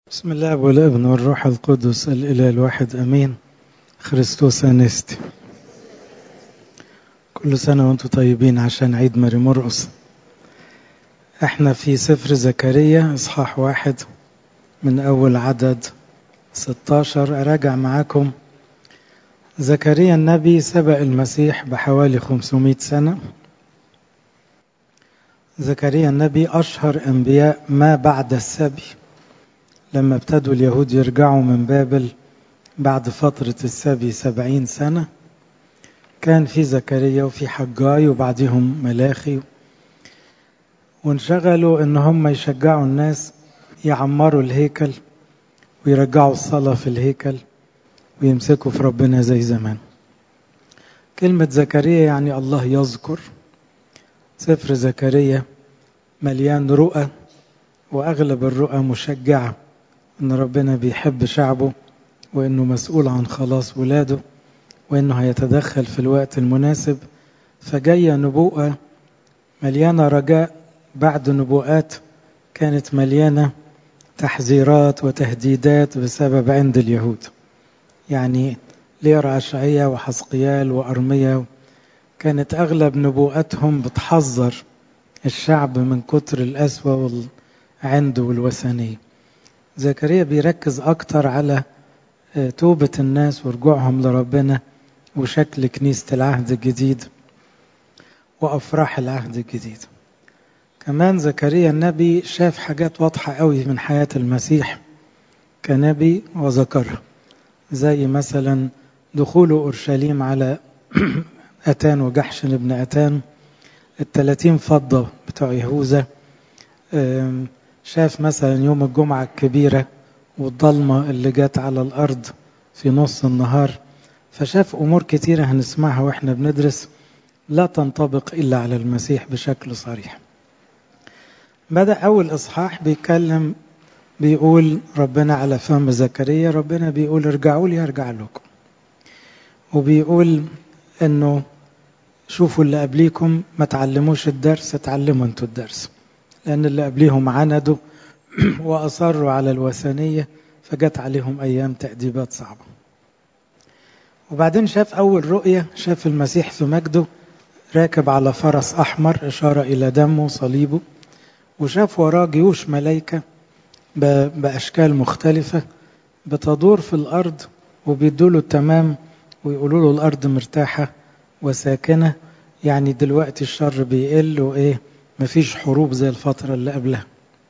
بسم الله والابن والروح القدس الإله الواحد أمين خريستوس أنستي كل سنة وانتم طيبين عشان عيد ماري مرقص احنا في سفر زكريا اصحاح واحد من أول عدد 16 أراجع معاكم زكريا النبي سبق المسيح بحوالي 500 سنة زكريا النبي أشهر أنبياء ما بعد السبي لما ابتدوا اليهود يرجعوا من بابل بعد فترة السبي سبعين سنة كان في زكريا وفي حجاي وبعدهم ملاخي وانشغلوا ان هم يشجعوا الناس يعمروا الهيكل ويرجعوا الصلاة في الهيكل ويمسكوا في ربنا زي زمان كلمة زكريا يعني الله يذكر سفر زكريا مليان رؤى وأغلب الرؤى مشجعة إن ربنا بيحب شعبه وإنه مسؤول عن خلاص ولاده وإنه هيتدخل في الوقت المناسب فجاية نبوءة مليانة رجاء بعد نبوءات كانت مليانة تحذيرات وتهديدات بسبب عند اليهود يعني ليرى أشعية وحسقيال وأرمية كانت أغلب نبوءاتهم بتحذر الشعب من كتر القسوة والعند والوثنية زكريا بيركز أكتر على توبة الناس ورجوعهم لربنا وشكل كنيسة العهد الجديد وأفراح العهد الجديد كمان زكريا النبي شاف حاجات واضحة قوي من حياة المسيح كنبي وذكرها زي مثلا دخول أورشليم على أتان وجحشن ابن أتان التلاتين فضة بتوع يهوذا شاف مثلا يوم الجمعة الكبيرة والضلمة اللي جت على الأرض في نص النهار فشاف أمور كتيرة هنسمعها وإحنا بندرس لا تنطبق إلا على المسيح بشكل صريح بدأ أول إصحاح بيتكلم بيقول ربنا على فم زكريا ربنا بيقول ارجعوا لي ارجع لكم وبيقول انه شوفوا اللي قبليكم ما تعلموش الدرس اتعلموا انتوا الدرس لأن اللي قبليهم عندوا وأصروا على الوثنية فجت عليهم أيام تأديبات صعبة وبعدين شاف أول رؤية شاف المسيح في مجده راكب على فرس أحمر إشارة إلى دمه وصليبه وشاف وراه جيوش ملايكة بأشكال مختلفة بتدور في الأرض وبيدوله التمام ويقولوا له الأرض مرتاحة وساكنة يعني دلوقتي الشر بيقل وإيه مفيش حروب زي الفترة اللي قبلها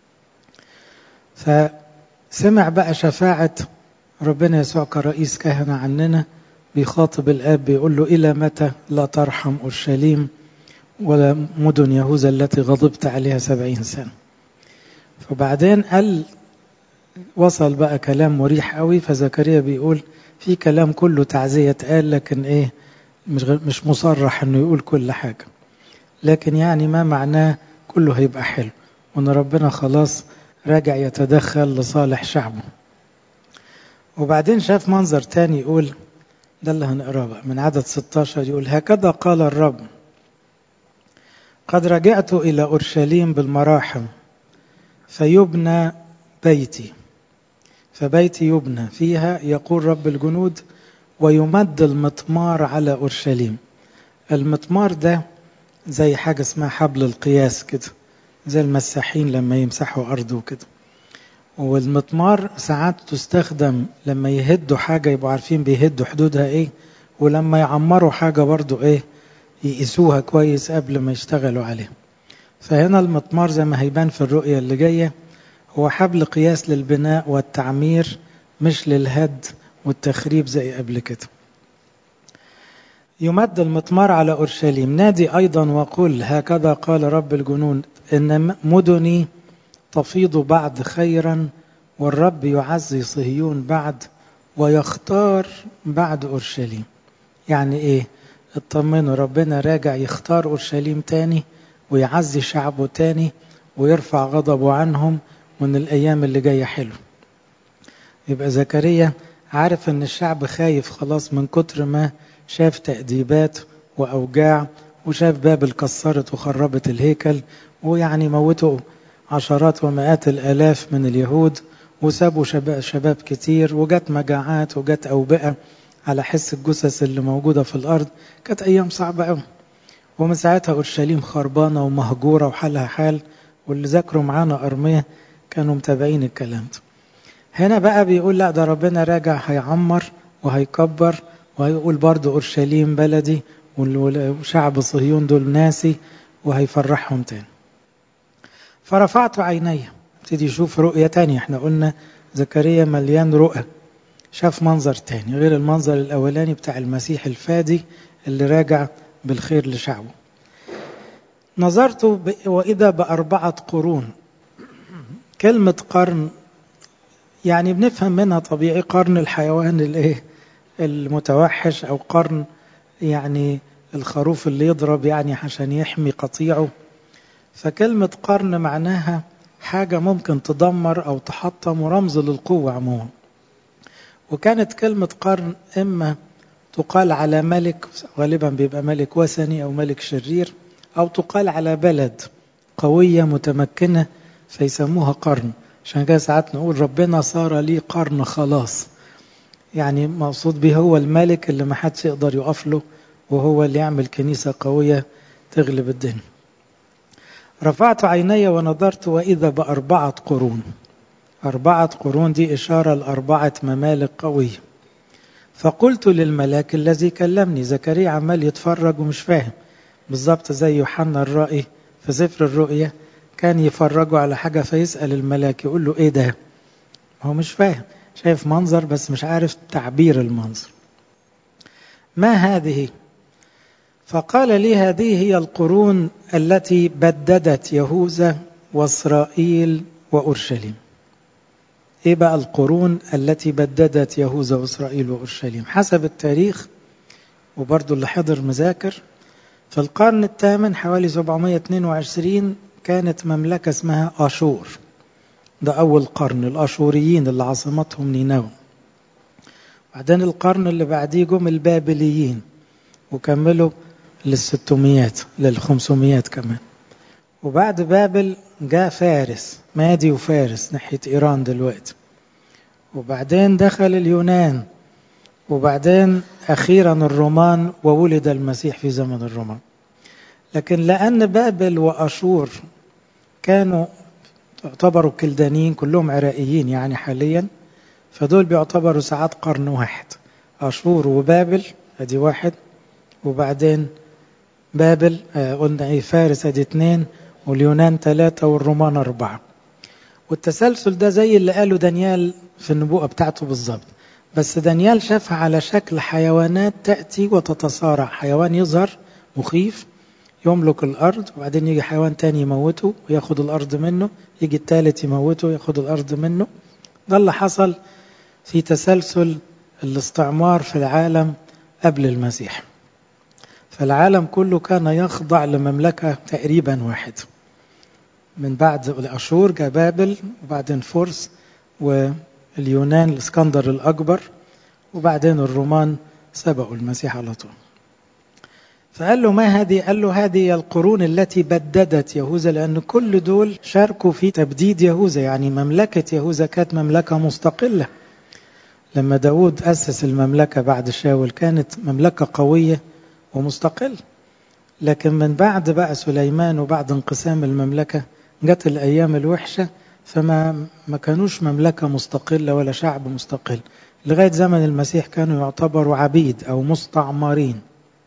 فسمع بقى شفاعة ربنا يسوع كرئيس كهنة عننا بيخاطب الآب بيقول له إلى متى لا ترحم أورشليم ولا مدن يهوذا التي غضبت عليها سبعين سنة فبعدين قال وصل بقى كلام مريح قوي فزكريا بيقول في كلام كله تعزية قال لكن ايه مش مش مصرح انه يقول كل حاجه لكن يعني ما معناه كله هيبقى حلو وان ربنا خلاص راجع يتدخل لصالح شعبه وبعدين شاف منظر تاني يقول ده اللي هنقراه بقى من عدد 16 يقول هكذا قال الرب قد رجعت إلى أورشليم بالمراحم فيبنى بيتي فبيتي يبنى فيها يقول رب الجنود ويمد المطمار على أورشليم المطمار ده زي حاجة اسمها حبل القياس كده زي المساحين لما يمسحوا أرض وكده والمطمار ساعات تستخدم لما يهدوا حاجة يبقوا عارفين بيهدوا حدودها ايه ولما يعمروا حاجة برضو ايه يقيسوها كويس قبل ما يشتغلوا عليها فهنا المطمار زي ما هيبان في الرؤية اللي جاية هو حبل قياس للبناء والتعمير مش للهد والتخريب زي قبل كده يمد المطمار على أورشليم نادي أيضا وقل هكذا قال رب الجنود إن مدني تفيض بعد خيرا والرب يعزي صهيون بعد ويختار بعد أورشليم يعني إيه اطمنوا ربنا راجع يختار أورشليم تاني ويعزي شعبه تاني ويرفع غضبه عنهم وإن الأيام اللي جاية حلو يبقى زكريا عارف إن الشعب خايف خلاص من كتر ما شاف تأديبات وأوجاع وشاف بابل كسرت وخربت الهيكل ويعني موتوا عشرات ومئات الآلاف من اليهود وسابوا شباب, شباب كتير وجت مجاعات وجت أوبئة على حس الجثث اللي موجودة في الأرض كانت أيام صعبة قوي ومن ساعتها أورشليم خربانة ومهجورة وحالها حال واللي ذاكروا معانا أرمية كانوا متابعين الكلام ده هنا بقى بيقول لا ده ربنا راجع هيعمر وهيكبر وهيقول برضه أورشليم بلدي وشعب صهيون دول ناسي وهيفرحهم تاني فرفعت عيني ابتدي يشوف رؤية تانية احنا قلنا زكريا مليان رؤى شاف منظر تاني غير المنظر الأولاني بتاع المسيح الفادي اللي راجع بالخير لشعبه نظرت وإذا بأربعة قرون كلمة قرن يعني بنفهم منها طبيعي قرن الحيوان الايه المتوحش أو قرن يعني الخروف اللي يضرب يعني عشان يحمي قطيعه فكلمة قرن معناها حاجة ممكن تدمر أو تحطم ورمز للقوة عموما وكانت كلمة قرن إما تقال على ملك غالبا بيبقى ملك وثني أو ملك شرير أو تقال على بلد قوية متمكنة فيسموها قرن عشان كده ساعات نقول ربنا صار لي قرن خلاص يعني مقصود به هو الملك اللي ما حدش يقدر يقف له وهو اللي يعمل كنيسة قوية تغلب الدنيا رفعت عيني ونظرت وإذا بأربعة قرون أربعة قرون دي إشارة لأربعة ممالك قوية فقلت للملاك الذي كلمني زكريا عمال يتفرج ومش فاهم بالظبط زي يوحنا الرائي في سفر الرؤيا كان يفرجوا على حاجة فيسأل الملاك يقول له إيه ده هو مش فاهم شايف منظر بس مش عارف تعبير المنظر ما هذه فقال لي هذه هي القرون التي بددت يهوذا واسرائيل واورشليم ايه بقى القرون التي بددت يهوذا واسرائيل واورشليم حسب التاريخ وبرضه اللي حضر مذاكر في القرن الثامن حوالي 722 كانت مملكة اسمها أشور ده أول قرن الأشوريين اللي عاصمتهم نينوى بعدين القرن اللي بعديه جم البابليين وكملوا للستميات للخمسميات كمان وبعد بابل جاء فارس مادي وفارس ناحية إيران دلوقتي وبعدين دخل اليونان وبعدين أخيرا الرومان وولد المسيح في زمن الرومان لكن لأن بابل وأشور كانوا يعتبروا كلدانيين كلهم عراقيين يعني حاليا فدول بيعتبروا ساعات قرن واحد أشور وبابل ادي واحد وبعدين بابل آه قلنا ايه فارس ادي اتنين واليونان ثلاثة والرومان أربعة والتسلسل ده زي اللي قاله دانيال في النبوءة بتاعته بالظبط بس دانيال شافها على شكل حيوانات تأتي وتتصارع حيوان يظهر مخيف يملك الأرض وبعدين يجي حيوان تاني يموته وياخد الأرض منه يجي التالت يموته وياخد الأرض منه ده اللي حصل في تسلسل الاستعمار في العالم قبل المسيح فالعالم كله كان يخضع لمملكة تقريبا واحدة من بعد الأشور جاء بابل وبعدين فرس واليونان الاسكندر الأكبر وبعدين الرومان سبقوا المسيح على طول فقال له ما هذه قال له هذه القرون التي بددت يهوذا لأن كل دول شاركوا في تبديد يهوذا يعني مملكة يهوذا كانت مملكة مستقلة لما داود أسس المملكة بعد شاول كانت مملكة قوية ومستقل لكن من بعد بقى سليمان وبعد انقسام المملكة جت الأيام الوحشة فما ما كانوش مملكة مستقلة ولا شعب مستقل لغاية زمن المسيح كانوا يعتبروا عبيد أو مستعمرين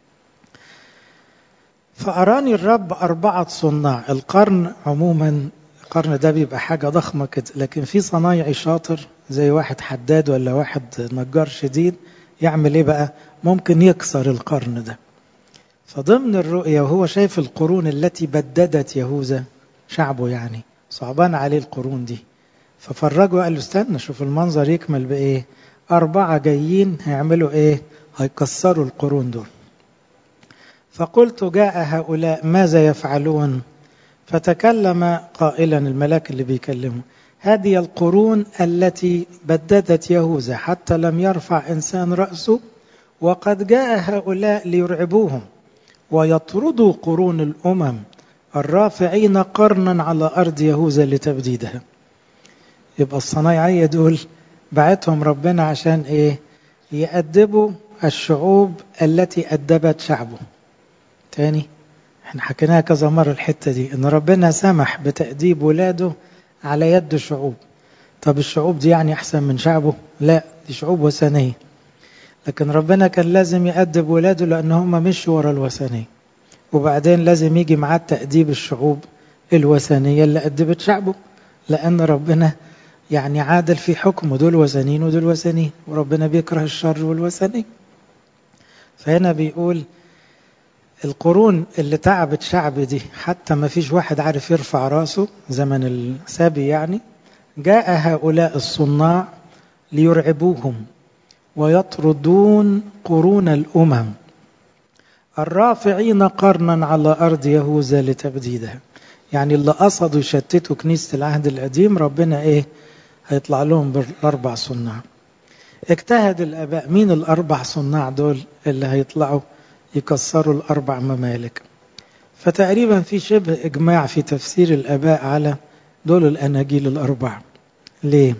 فأراني الرب أربعة صناع القرن عموما القرن ده بيبقى حاجة ضخمة كده لكن في صنايعي شاطر زي واحد حداد ولا واحد نجار شديد يعمل ايه بقى ممكن يكسر القرن ده فضمن الرؤية وهو شايف القرون التي بددت يهوذا شعبه يعني صعبان عليه القرون دي ففرجه وقال له استنى شوف المنظر يكمل بإيه أربعة جايين هيعملوا إيه هيكسروا القرون دول فقلت جاء هؤلاء ماذا يفعلون فتكلم قائلا الملاك اللي بيكلمه هذه القرون التي بددت يهوذا حتى لم يرفع إنسان رأسه وقد جاء هؤلاء ليرعبوهم ويطردوا قرون الأمم الرافعين قرنا على أرض يهوذا لتبديدها يبقى الصنايعية دول بعتهم ربنا عشان ايه يأدبوا الشعوب التي أدبت شعبه تاني احنا حكيناها كذا مرة الحتة دي ان ربنا سمح بتأديب ولاده على يد شعوب طب الشعوب دي يعني احسن من شعبه لا دي شعوب وثنية لكن ربنا كان لازم يأدب ولاده لان هم مشوا ورا الوثنية وبعدين لازم يجي معاه تأديب الشعوب الوثنية اللي أدبت شعبه لأن ربنا يعني عادل في حكمه دول وثنيين ودول وثنيين وربنا بيكره الشر والوثني فهنا بيقول القرون اللي تعبت شعب دي حتى ما فيش واحد عارف يرفع راسه زمن السابي يعني جاء هؤلاء الصناع ليرعبوهم ويطردون قرون الأمم الرافعين قرنا على أرض يهوذا لتبديدها يعني اللي قصدوا يشتتوا كنيسة العهد القديم ربنا إيه هيطلع لهم بالأربع صناع اجتهد الآباء مين الأربع صناع دول اللي هيطلعوا يكسروا الأربع ممالك فتقريبا في شبه إجماع في تفسير الآباء على دول الأناجيل الأربعة ليه؟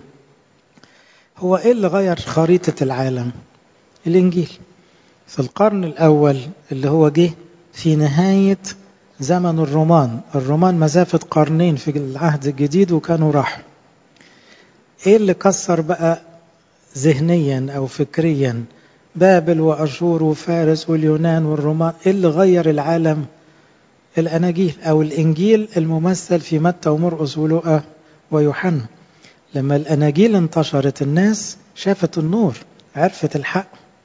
هو إيه اللي غير خريطة العالم؟ الإنجيل في القرن الأول اللي هو جه في نهاية زمن الرومان الرومان مسافة قرنين في العهد الجديد وكانوا راحوا ايه اللي كسر بقى ذهنيا او فكريا بابل واشور وفارس واليونان والرومان ايه اللي غير العالم الاناجيل او الانجيل الممثل في متى ومرقس ولوقا ويوحنا لما الاناجيل انتشرت الناس شافت النور عرفت الحق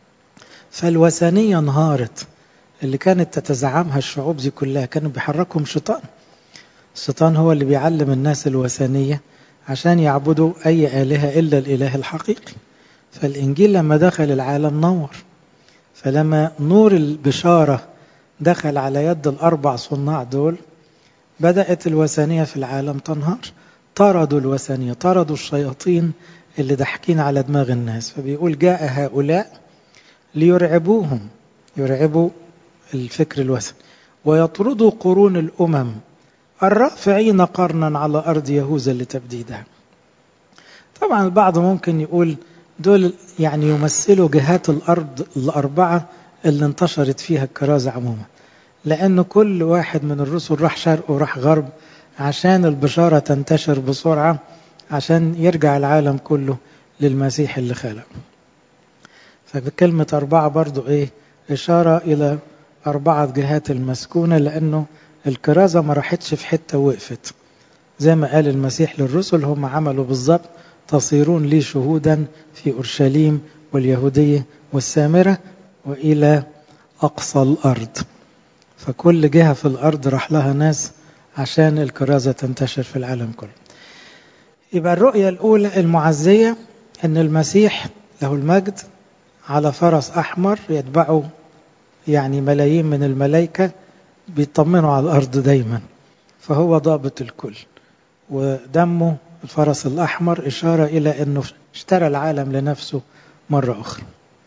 فالوثنيه انهارت اللي كانت تتزعمها الشعوب دي كلها كانوا بيحركهم شيطان الشيطان هو اللي بيعلم الناس الوثنيه عشان يعبدوا أي آلهة إلا الإله الحقيقي فالإنجيل لما دخل العالم نور فلما نور البشارة دخل على يد الأربع صناع دول بدأت الوثنية في العالم تنهار طردوا الوثنية طردوا الشياطين اللي ضحكين على دماغ الناس فبيقول جاء هؤلاء ليرعبوهم يرعبوا الفكر الوثني ويطردوا قرون الأمم الرافعين قرنا على أرض يهوذا لتبديدها طبعا البعض ممكن يقول دول يعني يمثلوا جهات الأرض الأربعة اللي انتشرت فيها الكرازة عموما لأن كل واحد من الرسل راح شرق وراح غرب عشان البشارة تنتشر بسرعة عشان يرجع العالم كله للمسيح اللي خلق فبكلمة أربعة برضو إيه إشارة إلى أربعة جهات المسكونة لأنه الكرازة ما راحتش في حتة وقفت زي ما قال المسيح للرسل هم عملوا بالظبط تصيرون لي شهودا في أورشليم واليهودية والسامرة وإلى أقصى الأرض فكل جهة في الأرض راح لها ناس عشان الكرازة تنتشر في العالم كله يبقى الرؤية الأولى المعزية أن المسيح له المجد على فرس أحمر يتبعه يعني ملايين من الملائكة بيطمنوا على الأرض دايما فهو ضابط الكل ودمه الفرس الأحمر إشارة إلى أنه اشترى العالم لنفسه مرة أخرى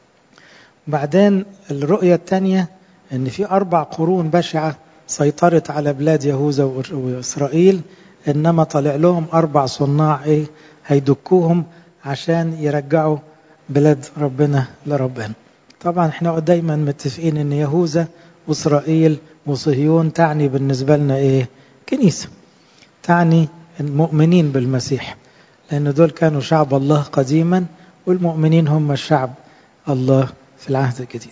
بعدين الرؤية الثانية أن في أربع قرون بشعة سيطرت على بلاد يهوذا وإسرائيل إنما طلع لهم أربع صناع إيه هيدكوهم عشان يرجعوا بلاد ربنا لربنا طبعا احنا دايما متفقين ان يهوذا واسرائيل وصهيون تعني بالنسبه لنا ايه كنيسه تعني المؤمنين بالمسيح لان دول كانوا شعب الله قديما والمؤمنين هم الشعب الله في العهد الجديد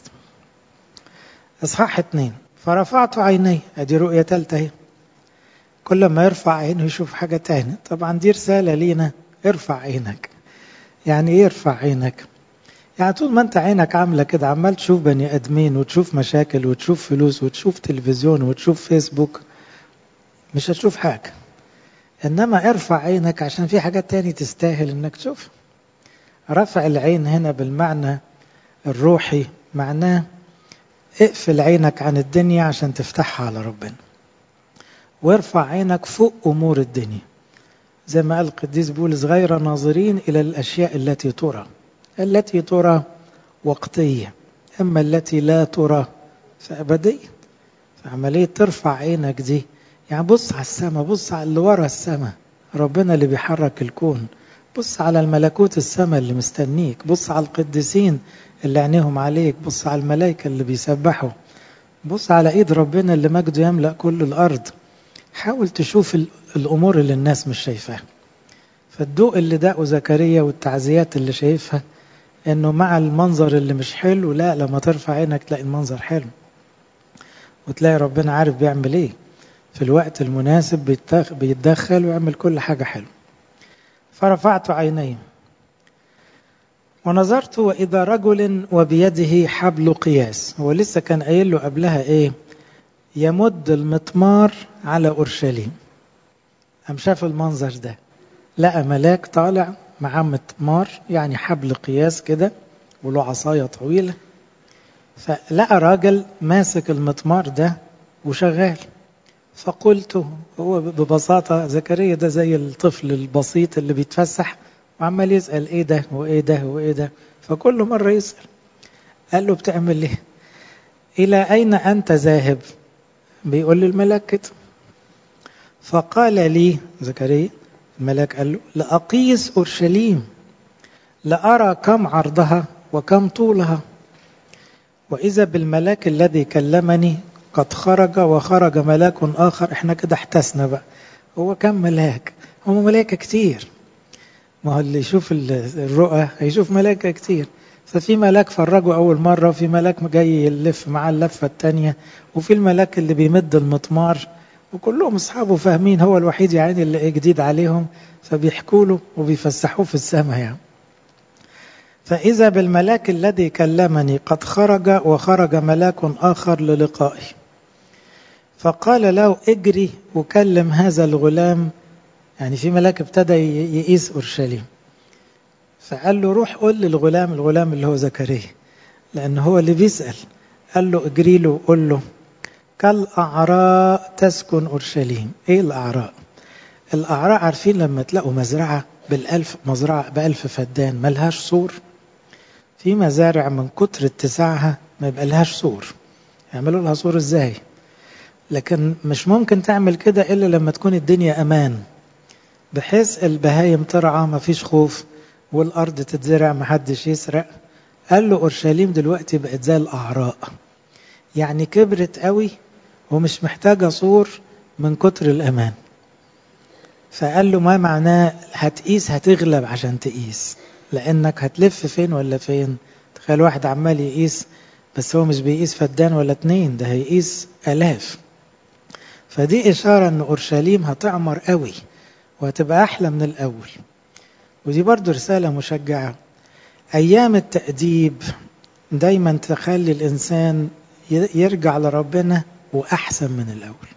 اصحاح اثنين فرفعت عيني ادي رؤيه ثالثه اهي كل ما يرفع عينه يشوف حاجه تاني طبعا دي رساله لينا ارفع عينك يعني ايه ارفع عينك يعني طول ما انت عينك عامله كده عمال تشوف بني ادمين وتشوف مشاكل وتشوف فلوس وتشوف تلفزيون وتشوف فيسبوك مش هتشوف حاجه انما ارفع عينك عشان في حاجات تاني تستاهل انك تشوف رفع العين هنا بالمعنى الروحي معناه اقفل عينك عن الدنيا عشان تفتحها على ربنا وارفع عينك فوق امور الدنيا زي ما قال القديس بولس غير ناظرين الى الاشياء التي ترى التي ترى وقتية أما التي لا ترى فأبدية فعملية ترفع عينك دي يعني بص على السماء بص على اللي ورا السماء ربنا اللي بيحرك الكون بص على الملكوت السماء اللي مستنيك بص على القديسين اللي عينيهم عليك بص على الملائكة اللي بيسبحوا بص على ايد ربنا اللي مجده يملأ كل الارض حاول تشوف الامور اللي الناس مش شايفاها فالضوء اللي دقه زكريا والتعزيات اللي شايفها انه مع المنظر اللي مش حلو لا لما ترفع عينك تلاقي المنظر حلو وتلاقي ربنا عارف بيعمل ايه في الوقت المناسب بيتدخل ويعمل كل حاجة حلوة فرفعت عيني ونظرت وإذا رجل وبيده حبل قياس هو لسه كان قايل له قبلها إيه يمد المطمار على أورشليم قام شاف المنظر ده لقى ملاك طالع معاه مطمار يعني حبل قياس كده وله عصاية طويلة فلقى راجل ماسك المطمار ده وشغال فقلت هو ببساطة زكريا ده زي الطفل البسيط اللي بيتفسح وعمال يسأل ايه ده وايه ده وايه ده فكل مرة يسأل قال له بتعمل ايه الى اين انت ذاهب بيقول للملاك كده فقال لي زكريا الملاك قال له لأقيس أورشليم لأرى كم عرضها وكم طولها وإذا بالملاك الذي كلمني قد خرج وخرج ملاك آخر احنا كده احتسنا بقى هو كم ملاك هم ملائكة كتير ما هو اللي يشوف الرؤى هيشوف ملائكة كتير ففي ملاك فرجه أول مرة وفي ملاك جاي يلف مع اللفة التانية وفي الملاك اللي بيمد المطمار وكلهم أصحابه فاهمين هو الوحيد يعني اللي جديد عليهم فبيحكوا له وبيفسحوه في السماء يعني فإذا بالملاك الذي كلمني قد خرج وخرج ملاك آخر للقائي فقال له اجري وكلم هذا الغلام يعني في ملاك ابتدى يقيس أورشليم فقال له روح قول للغلام الغلام اللي هو زكريا لأن هو اللي بيسأل قال له اجري له وقول له كالأعراء تسكن أورشليم إيه الأعراء الأعراء عارفين لما تلاقوا مزرعة بالألف مزرعة بألف فدان ملهاش سور في مزارع من كتر اتساعها ما يبقى لهاش سور يعملوا لها سور ازاي لكن مش ممكن تعمل كده إلا لما تكون الدنيا أمان بحيث البهايم ترعى ما فيش خوف والأرض تتزرع محدش يسرق قال له أورشليم دلوقتي بقت زي الأعراء يعني كبرت قوي ومش محتاجة سور من كتر الأمان فقال له ما معناه هتقيس هتغلب عشان تقيس لأنك هتلف فين ولا فين تخيل واحد عمال يقيس بس هو مش بيقيس فدان ولا اتنين ده هيقيس آلاف فدي إشارة أن أورشليم هتعمر قوي وهتبقى أحلى من الأول ودي برضو رسالة مشجعة أيام التأديب دايما تخلي الإنسان يرجع لربنا وأحسن من الأول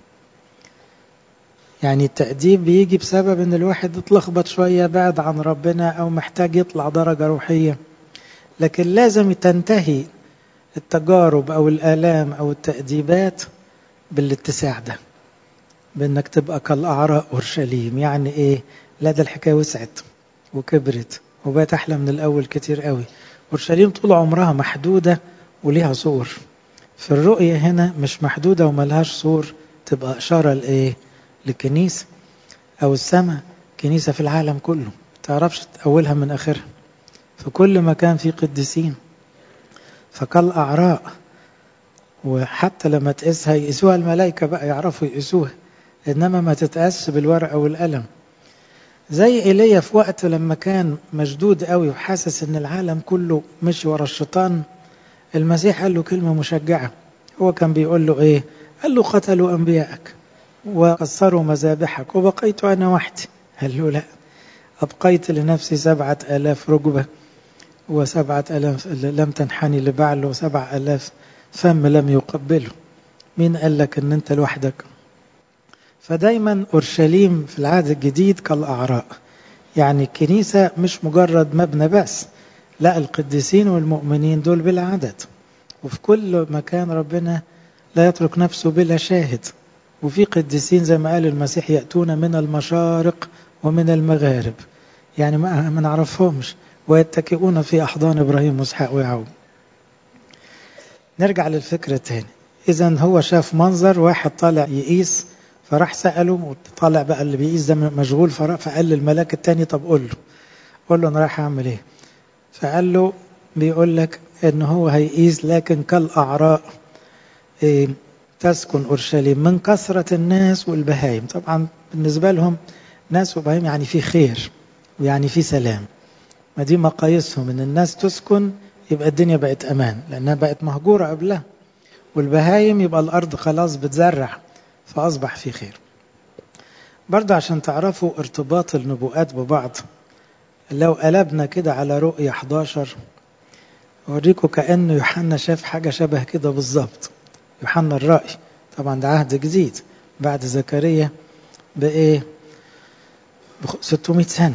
يعني التأديب بيجي بسبب ان الواحد اتلخبط شوية بعد عن ربنا او محتاج يطلع درجة روحية لكن لازم تنتهي التجارب او الآلام او التأديبات بالاتساع ده بانك تبقى كالأعراء أورشليم يعني ايه لا ده الحكاية وسعت وكبرت وبقت أحلى من الأول كتير قوي أورشليم طول عمرها محدودة وليها سور في الرؤية هنا مش محدودة وملهاش سور تبقى إشارة لإيه للكنيسة أو السماء كنيسة في العالم كله تعرفش أولها من آخرها في كل مكان في قديسين فكالأعراء وحتى لما تقيسها يقيسوها الملائكة بقى يعرفوا يقيسوها إنما ما تتقاس بالورقة والقلم زي إيليا في وقت لما كان مشدود قوي وحاسس إن العالم كله مشي ورا الشيطان المسيح قال له كلمة مشجعة هو كان بيقول له إيه قال له قتلوا أنبياءك وكسروا مذابحك وبقيت أنا وحدي قال له لا أبقيت لنفسي سبعة آلاف ركبة وسبعة آلاف لم تنحني لبعل وسبع آلاف فم لم يقبله مين قال لك أن أنت لوحدك فدايما أورشليم في العهد الجديد كالأعراء يعني الكنيسة مش مجرد مبنى بس لا القديسين والمؤمنين دول بلا عدد وفي كل مكان ربنا لا يترك نفسه بلا شاهد وفي قديسين زي ما قال المسيح يأتون من المشارق ومن المغارب يعني ما نعرفهمش ويتكئون في أحضان إبراهيم وإسحاق ويعقوب نرجع للفكرة تاني إذا هو شاف منظر واحد طالع يقيس فراح سأله وطالع بقى اللي بيقيس ده مشغول فقال للملاك التاني طب قول له قول له أنا رايح أعمل إيه فقال له بيقول لك إن هو هيقيس لكن كالأعراء إيه تسكن أورشليم من كثرة الناس والبهايم طبعا بالنسبة لهم ناس وبهايم يعني في خير ويعني في سلام ما دي مقاييسهم ان الناس تسكن يبقى الدنيا بقت امان لانها بقت مهجوره قبلها والبهايم يبقى الارض خلاص بتزرع فاصبح في خير برضه عشان تعرفوا ارتباط النبوءات ببعض لو قلبنا كده على رؤية 11 اوريكم كأنه يوحنا شاف حاجة شبه كده بالظبط يوحنا الرأي طبعا ده عهد جديد بعد زكريا بإيه ب 600 سنة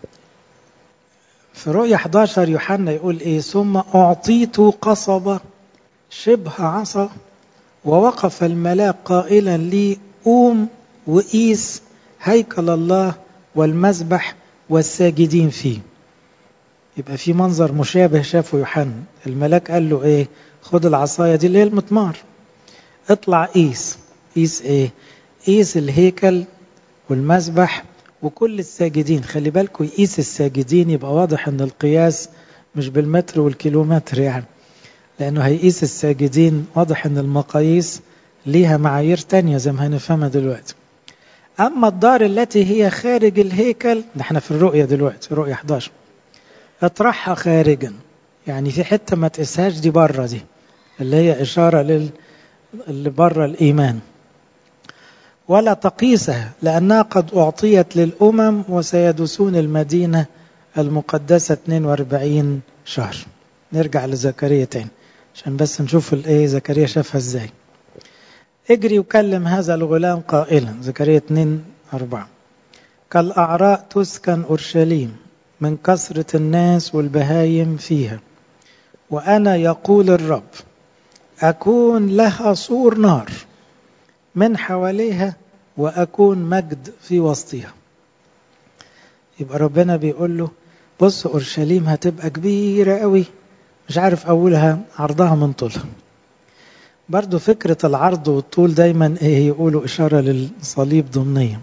في رؤية 11 يوحنا يقول إيه ثم أعطيت قصبة شبه عصا ووقف الملاك قائلا لي قوم وقيس هيكل الله والمذبح والساجدين فيه يبقى في منظر مشابه شافه يوحنا الملاك قال له ايه خد العصايه دي اللي هي المطمار اطلع قيس قيس ايه قيس الهيكل والمذبح وكل الساجدين خلي بالكم يقيس الساجدين يبقى واضح ان القياس مش بالمتر والكيلومتر يعني لانه هيقيس الساجدين واضح ان المقاييس ليها معايير تانية زي ما هنفهمها دلوقتي اما الدار التي هي خارج الهيكل احنا في الرؤية دلوقتي رؤية 11 اطرحها خارجا يعني في حتة ما تقيسهاش دي بره دي اللي هي اشارة لل اللي بره الايمان ولا تقيسها لأنها قد أعطيت للأمم وسيدسون المدينة المقدسة 42 شهر نرجع لزكريا تاني عشان بس نشوف الايه زكريا شافها ازاي اجري وكلم هذا الغلام قائلا زكريا 2 4 كالأعراء تسكن أورشليم من كثرة الناس والبهايم فيها وأنا يقول الرب أكون لها سور نار من حواليها وأكون مجد في وسطها يبقى ربنا بيقول له بص أورشليم هتبقى كبيرة قوي مش عارف أولها عرضها من طولها برضو فكرة العرض والطول دايما ايه يقولوا إشارة للصليب ضمنيا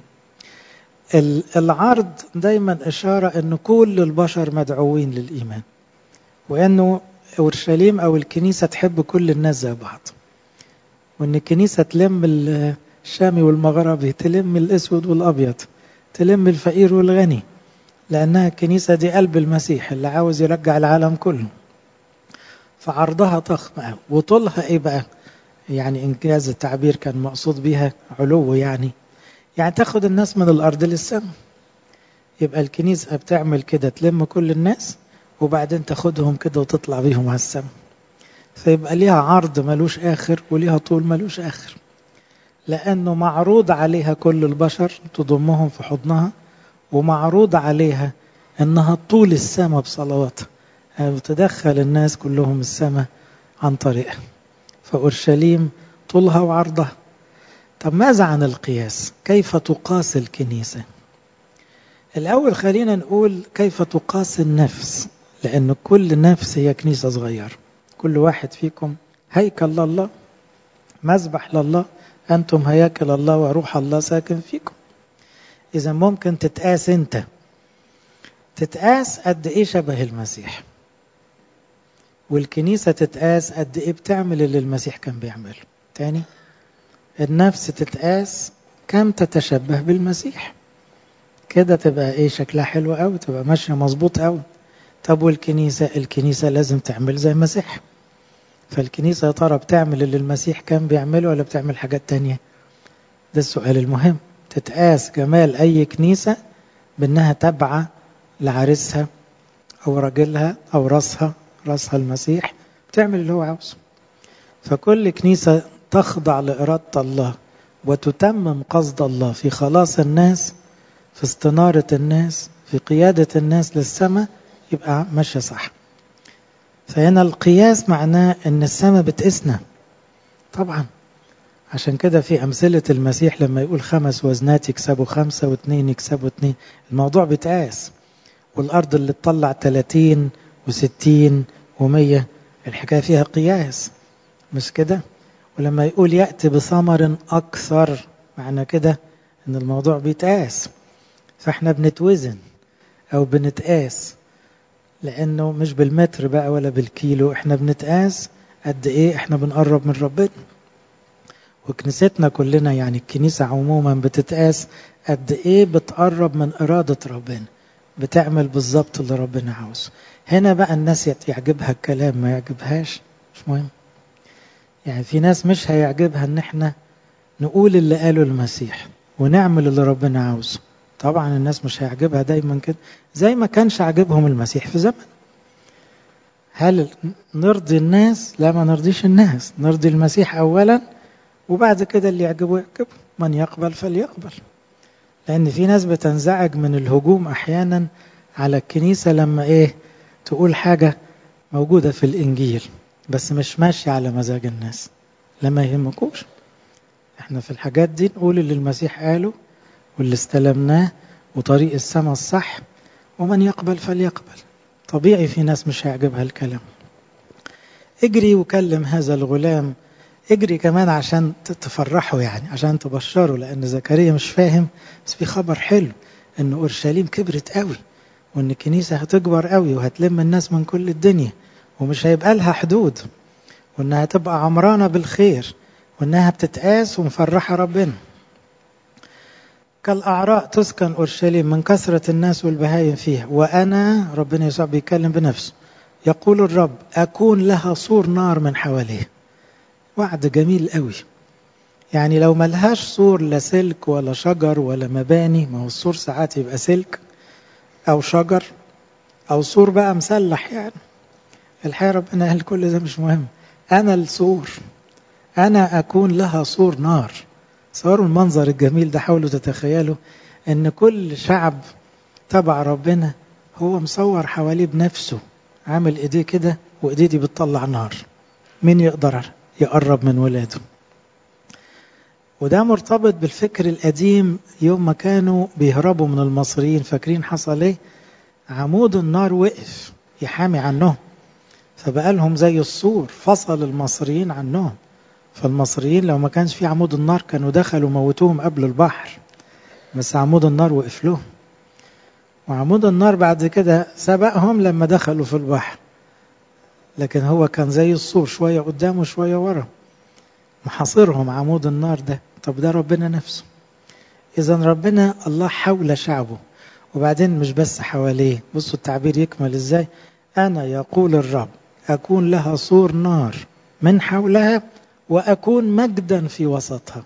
العرض دايما إشارة أن كل البشر مدعوين للإيمان وأنه أورشليم أو الكنيسة تحب كل الناس زي بعض وأن الكنيسة تلم الشامي والمغربي تلم الأسود والأبيض تلم الفقير والغني لأنها الكنيسة دي قلب المسيح اللي عاوز يرجع العالم كله فعرضها ضخم وطولها ايه بقى يعني انجاز التعبير كان مقصود بيها علو يعني يعني تاخد الناس من الارض للسماء يبقى الكنيسة بتعمل كده تلم كل الناس وبعدين تاخدهم كده وتطلع بيهم على السماء فيبقى ليها عرض ملوش اخر وليها طول ملوش اخر لانه معروض عليها كل البشر تضمهم في حضنها ومعروض عليها انها طول السماء بصلواتها وتدخل الناس كلهم السماء عن طريقها فأورشليم طولها وعرضها طب ماذا عن القياس كيف تقاس الكنيسة الأول خلينا نقول كيف تقاس النفس لأن كل نفس هي كنيسة صغيرة كل واحد فيكم هيكل لله مذبح لله أنتم هياكل الله وروح الله ساكن فيكم إذا ممكن تتقاس أنت تتقاس قد إيه شبه المسيح والكنيسة تتقاس قد إيه بتعمل اللي المسيح كان بيعمله تاني النفس تتقاس كم تتشبه بالمسيح كده تبقى ايه شكلها حلو قوي تبقى ماشية مظبوط قوي طب والكنيسة الكنيسة لازم تعمل زي المسيح فالكنيسة يا ترى بتعمل اللي المسيح كان بيعمله ولا بتعمل حاجات تانية ده السؤال المهم تتقاس جمال أي كنيسة بأنها تابعة لعريسها أو راجلها أو راسها راسها المسيح بتعمل اللي هو عاوزه فكل كنيسة تخضع لإرادة الله وتتمم قصد الله في خلاص الناس في استنارة الناس في قيادة الناس للسماء يبقى ماشية صح فهنا القياس معناه ان السماء بتقسنا طبعا عشان كده في أمثلة المسيح لما يقول خمس وزنات يكسبوا خمسة واثنين يكسبوا اثنين الموضوع بتقاس والأرض اللي تطلع 30 وستين ومية الحكاية فيها قياس مش كده ولما يقول يأتي بثمر أكثر معنى كده إن الموضوع بيتقاس فإحنا بنتوزن أو بنتقاس لأنه مش بالمتر بقى ولا بالكيلو احنا بنتقاس قد ايه احنا بنقرب من ربنا وكنيستنا كلنا يعني الكنيسة عموما بتتقاس قد ايه بتقرب من إرادة ربنا بتعمل بالظبط اللي ربنا عاوزه هنا بقى الناس يعجبها الكلام ما يعجبهاش مش مهم يعني في ناس مش هيعجبها ان احنا نقول اللي قاله المسيح ونعمل اللي ربنا عاوزه طبعا الناس مش هيعجبها دايما كده زي ما كانش عاجبهم المسيح في زمن هل نرضي الناس لا ما نرضيش الناس نرضي المسيح اولا وبعد كده اللي يعجبه يعجبه من يقبل فليقبل لان في ناس بتنزعج من الهجوم احيانا على الكنيسة لما ايه تقول حاجة موجودة في الانجيل بس مش ماشية على مزاج الناس لما يهمكوش احنا في الحاجات دي نقول اللي المسيح قاله واللي استلمناه وطريق السماء الصح ومن يقبل فليقبل طبيعي في ناس مش هيعجبها الكلام اجري وكلم هذا الغلام اجري كمان عشان تفرحه يعني عشان تبشره لان زكريا مش فاهم بس في خبر حلو ان اورشليم كبرت قوي وان الكنيسه هتكبر قوي وهتلم الناس من كل الدنيا ومش هيبقى لها حدود وانها هتبقى عمرانه بالخير وانها بتتقاس ومفرحه ربنا كالأعراء تسكن أورشليم من كثرة الناس والبهايم فيها وأنا ربنا يسوع بيتكلم بنفسه يقول الرب أكون لها سور نار من حواليه وعد جميل قوي يعني لو ملهاش سور لا سلك ولا شجر ولا مباني ما هو السور ساعات يبقى سلك أو شجر أو سور بقى مسلح يعني الحقيقة ربنا قال كل ده مش مهم أنا السور أنا أكون لها سور نار صوروا المنظر الجميل ده حاولوا تتخيلوا ان كل شعب تبع ربنا هو مصور حواليه بنفسه عامل ايديه كده وايديه دي بتطلع نار مين يقدر يقرب من ولاده وده مرتبط بالفكر القديم يوم ما كانوا بيهربوا من المصريين فاكرين حصل ايه عمود النار وقف يحامي عنهم فبقى لهم زي السور فصل المصريين عنهم فالمصريين لو ما كانش في عمود النار كانوا دخلوا موتوهم قبل البحر بس عمود النار وقف لهم وعمود النار بعد كده سبقهم لما دخلوا في البحر لكن هو كان زي السور شوية قدامه شوية ورا محاصرهم عمود النار ده طب ده ربنا نفسه إذا ربنا الله حول شعبه وبعدين مش بس حواليه بصوا التعبير يكمل إزاي أنا يقول الرب أكون لها سور نار من حولها وأكون مجدا في وسطها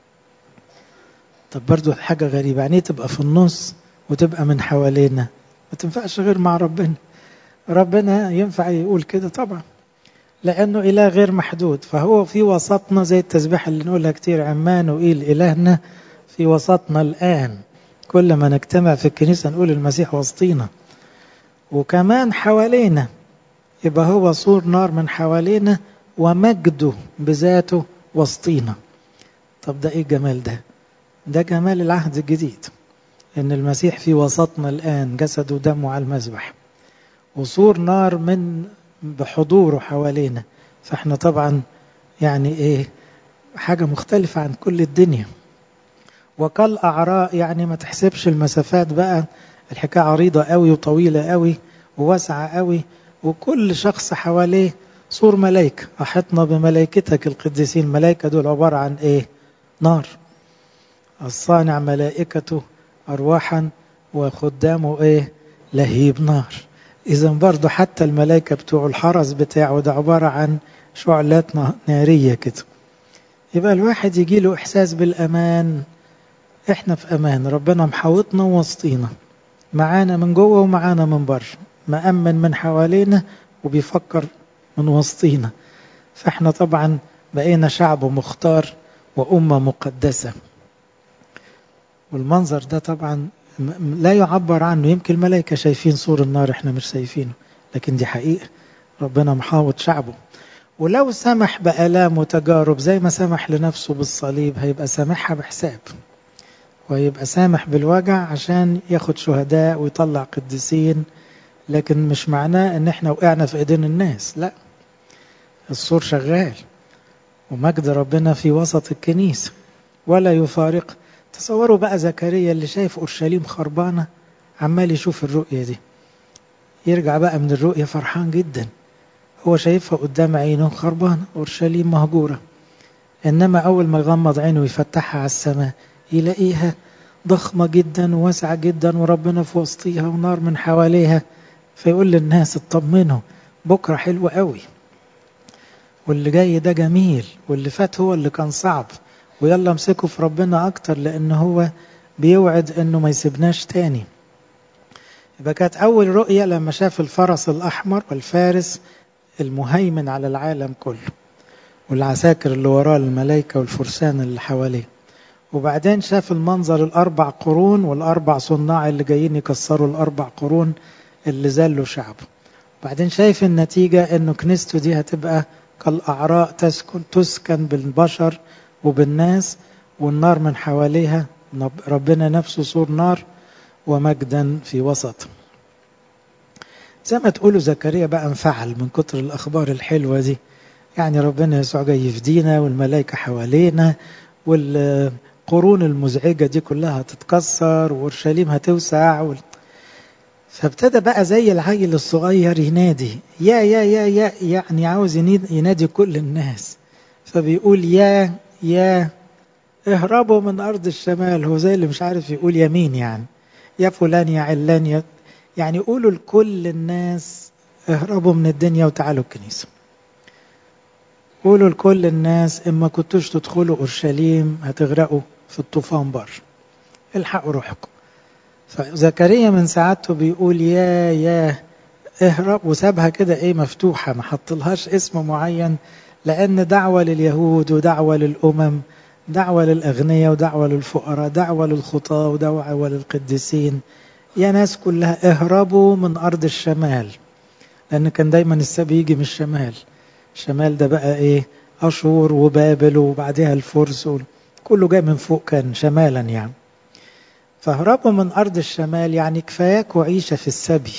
طب برضو حاجة غريبة يعني تبقى في النص وتبقى من حوالينا ما تنفعش غير مع ربنا ربنا ينفع يقول كده طبعا لأنه إله غير محدود فهو في وسطنا زي التسبيح اللي نقولها كتير عمان وإيل إلهنا في وسطنا الآن كل ما نجتمع في الكنيسة نقول المسيح وسطينا وكمان حوالينا يبقى هو سور نار من حوالينا ومجده بذاته وسطينا طب ده ايه الجمال ده ده جمال العهد الجديد ان المسيح في وسطنا الان جسده ودمه على المذبح وصور نار من بحضوره حوالينا فاحنا طبعا يعني ايه حاجة مختلفة عن كل الدنيا وكالأعراء يعني ما تحسبش المسافات بقى الحكاية عريضة قوي وطويلة قوي وواسعة قوي وكل شخص حواليه سور ملائكة أحطنا بملائكتك القديسين الملائكة دول عبارة عن إيه نار الصانع ملائكته أرواحا وخدامه إيه لهيب نار إذا برضه حتى الملائكة بتوع الحرس بتاعه ده عبارة عن شعلات نارية كده يبقى الواحد يجي له إحساس بالأمان إحنا في أمان ربنا محاوطنا ووسطينا معانا من جوه ومعانا من بره مأمن من حوالينا وبيفكر من وسطينا فاحنا طبعا بقينا شعب مختار وأمة مقدسة والمنظر ده طبعا لا يعبر عنه يمكن الملائكة شايفين سور النار احنا مش شايفينه لكن دي حقيقة ربنا محاوط شعبه ولو سمح بآلام وتجارب زي ما سمح لنفسه بالصليب هيبقى سامحها بحساب ويبقى سامح بالوجع عشان ياخد شهداء ويطلع قديسين لكن مش معناه ان احنا وقعنا في ايدين الناس لا السور شغال ومجد ربنا في وسط الكنيسة ولا يفارق تصوروا بقى زكريا اللي شايف أورشليم خربانة عمال يشوف الرؤية دي يرجع بقى من الرؤية فرحان جدا هو شايفها قدام عينه خربانة أورشليم مهجورة إنما أول ما يغمض عينه ويفتحها على السماء يلاقيها ضخمة جدا وواسعة جدا وربنا في وسطيها ونار من حواليها فيقول للناس اطمنوا بكرة حلو قوي واللي جاي ده جميل واللي فات هو اللي كان صعب ويلا امسكوا في ربنا أكتر لأن هو بيوعد أنه ما يسيبناش تاني يبقى كانت أول رؤية لما شاف الفرس الأحمر والفارس المهيمن على العالم كله والعساكر اللي وراه الملائكة والفرسان اللي حواليه وبعدين شاف المنظر الأربع قرون والأربع صناع اللي جايين يكسروا الأربع قرون اللي زلوا شعبه وبعدين شايف النتيجة أنه كنيسته دي هتبقى كالأعراء تسكن تسكن بالبشر وبالناس والنار من حواليها ربنا نفسه صور نار ومجدا في وسط زي ما تقولوا زكريا بقى انفعل من كتر الأخبار الحلوة دي يعني ربنا يسوع جاي يفدينا والملائكة حوالينا والقرون المزعجة دي كلها هتتكسر وأورشليم هتوسع وال... فابتدى بقى زي العيل الصغير ينادي يا يا يا يا يعني عاوز ينادي كل الناس فبيقول يا يا اهربوا من أرض الشمال هو زي اللي مش عارف يقول يمين يعني يا فلان يا علان يا يعني قولوا لكل الناس اهربوا من الدنيا وتعالوا الكنيسة قولوا لكل الناس إما كنتوش تدخلوا أورشليم هتغرقوا في الطوفان بر الحقوا روحكم فزكريا من ساعته بيقول يا يا اهرب وسابها كده ايه مفتوحة ما حطلهاش اسم معين لأن دعوة لليهود ودعوة للأمم دعوة للأغنياء ودعوة للفقراء دعوة للخطاة ودعوة للقديسين يا ناس كلها اهربوا من أرض الشمال لأن كان دايما السبي يجي من الشمال الشمال ده بقى ايه أشور وبابل وبعدها الفرس كله جاي من فوق كان شمالا يعني فاهربوا من أرض الشمال يعني كفاياكوا عيشة في السبي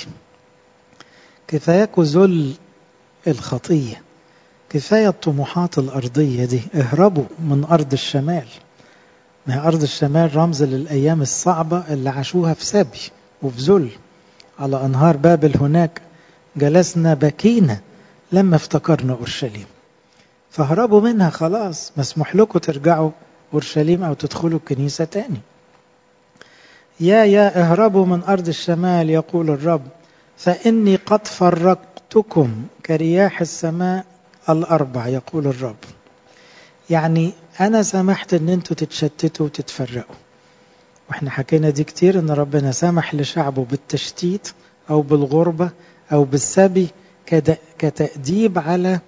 كفاياكوا ذل الخطية كفاية الطموحات الأرضية دي اهربوا من أرض الشمال ما هي أرض الشمال رمز للأيام الصعبة اللي عاشوها في سبي وفي ذل على أنهار بابل هناك جلسنا بكينا لما افتكرنا أورشليم فاهربوا منها خلاص مسموح لكم ترجعوا أورشليم أو تدخلوا الكنيسة تاني يا يا اهربوا من أرض الشمال يقول الرب فإني قد فرقتكم كرياح السماء الأربع يقول الرب يعني أنا سمحت أن أنتوا تتشتتوا وتتفرقوا وإحنا حكينا دي كتير أن ربنا سمح لشعبه بالتشتيت أو بالغربة أو بالسبي كتأديب على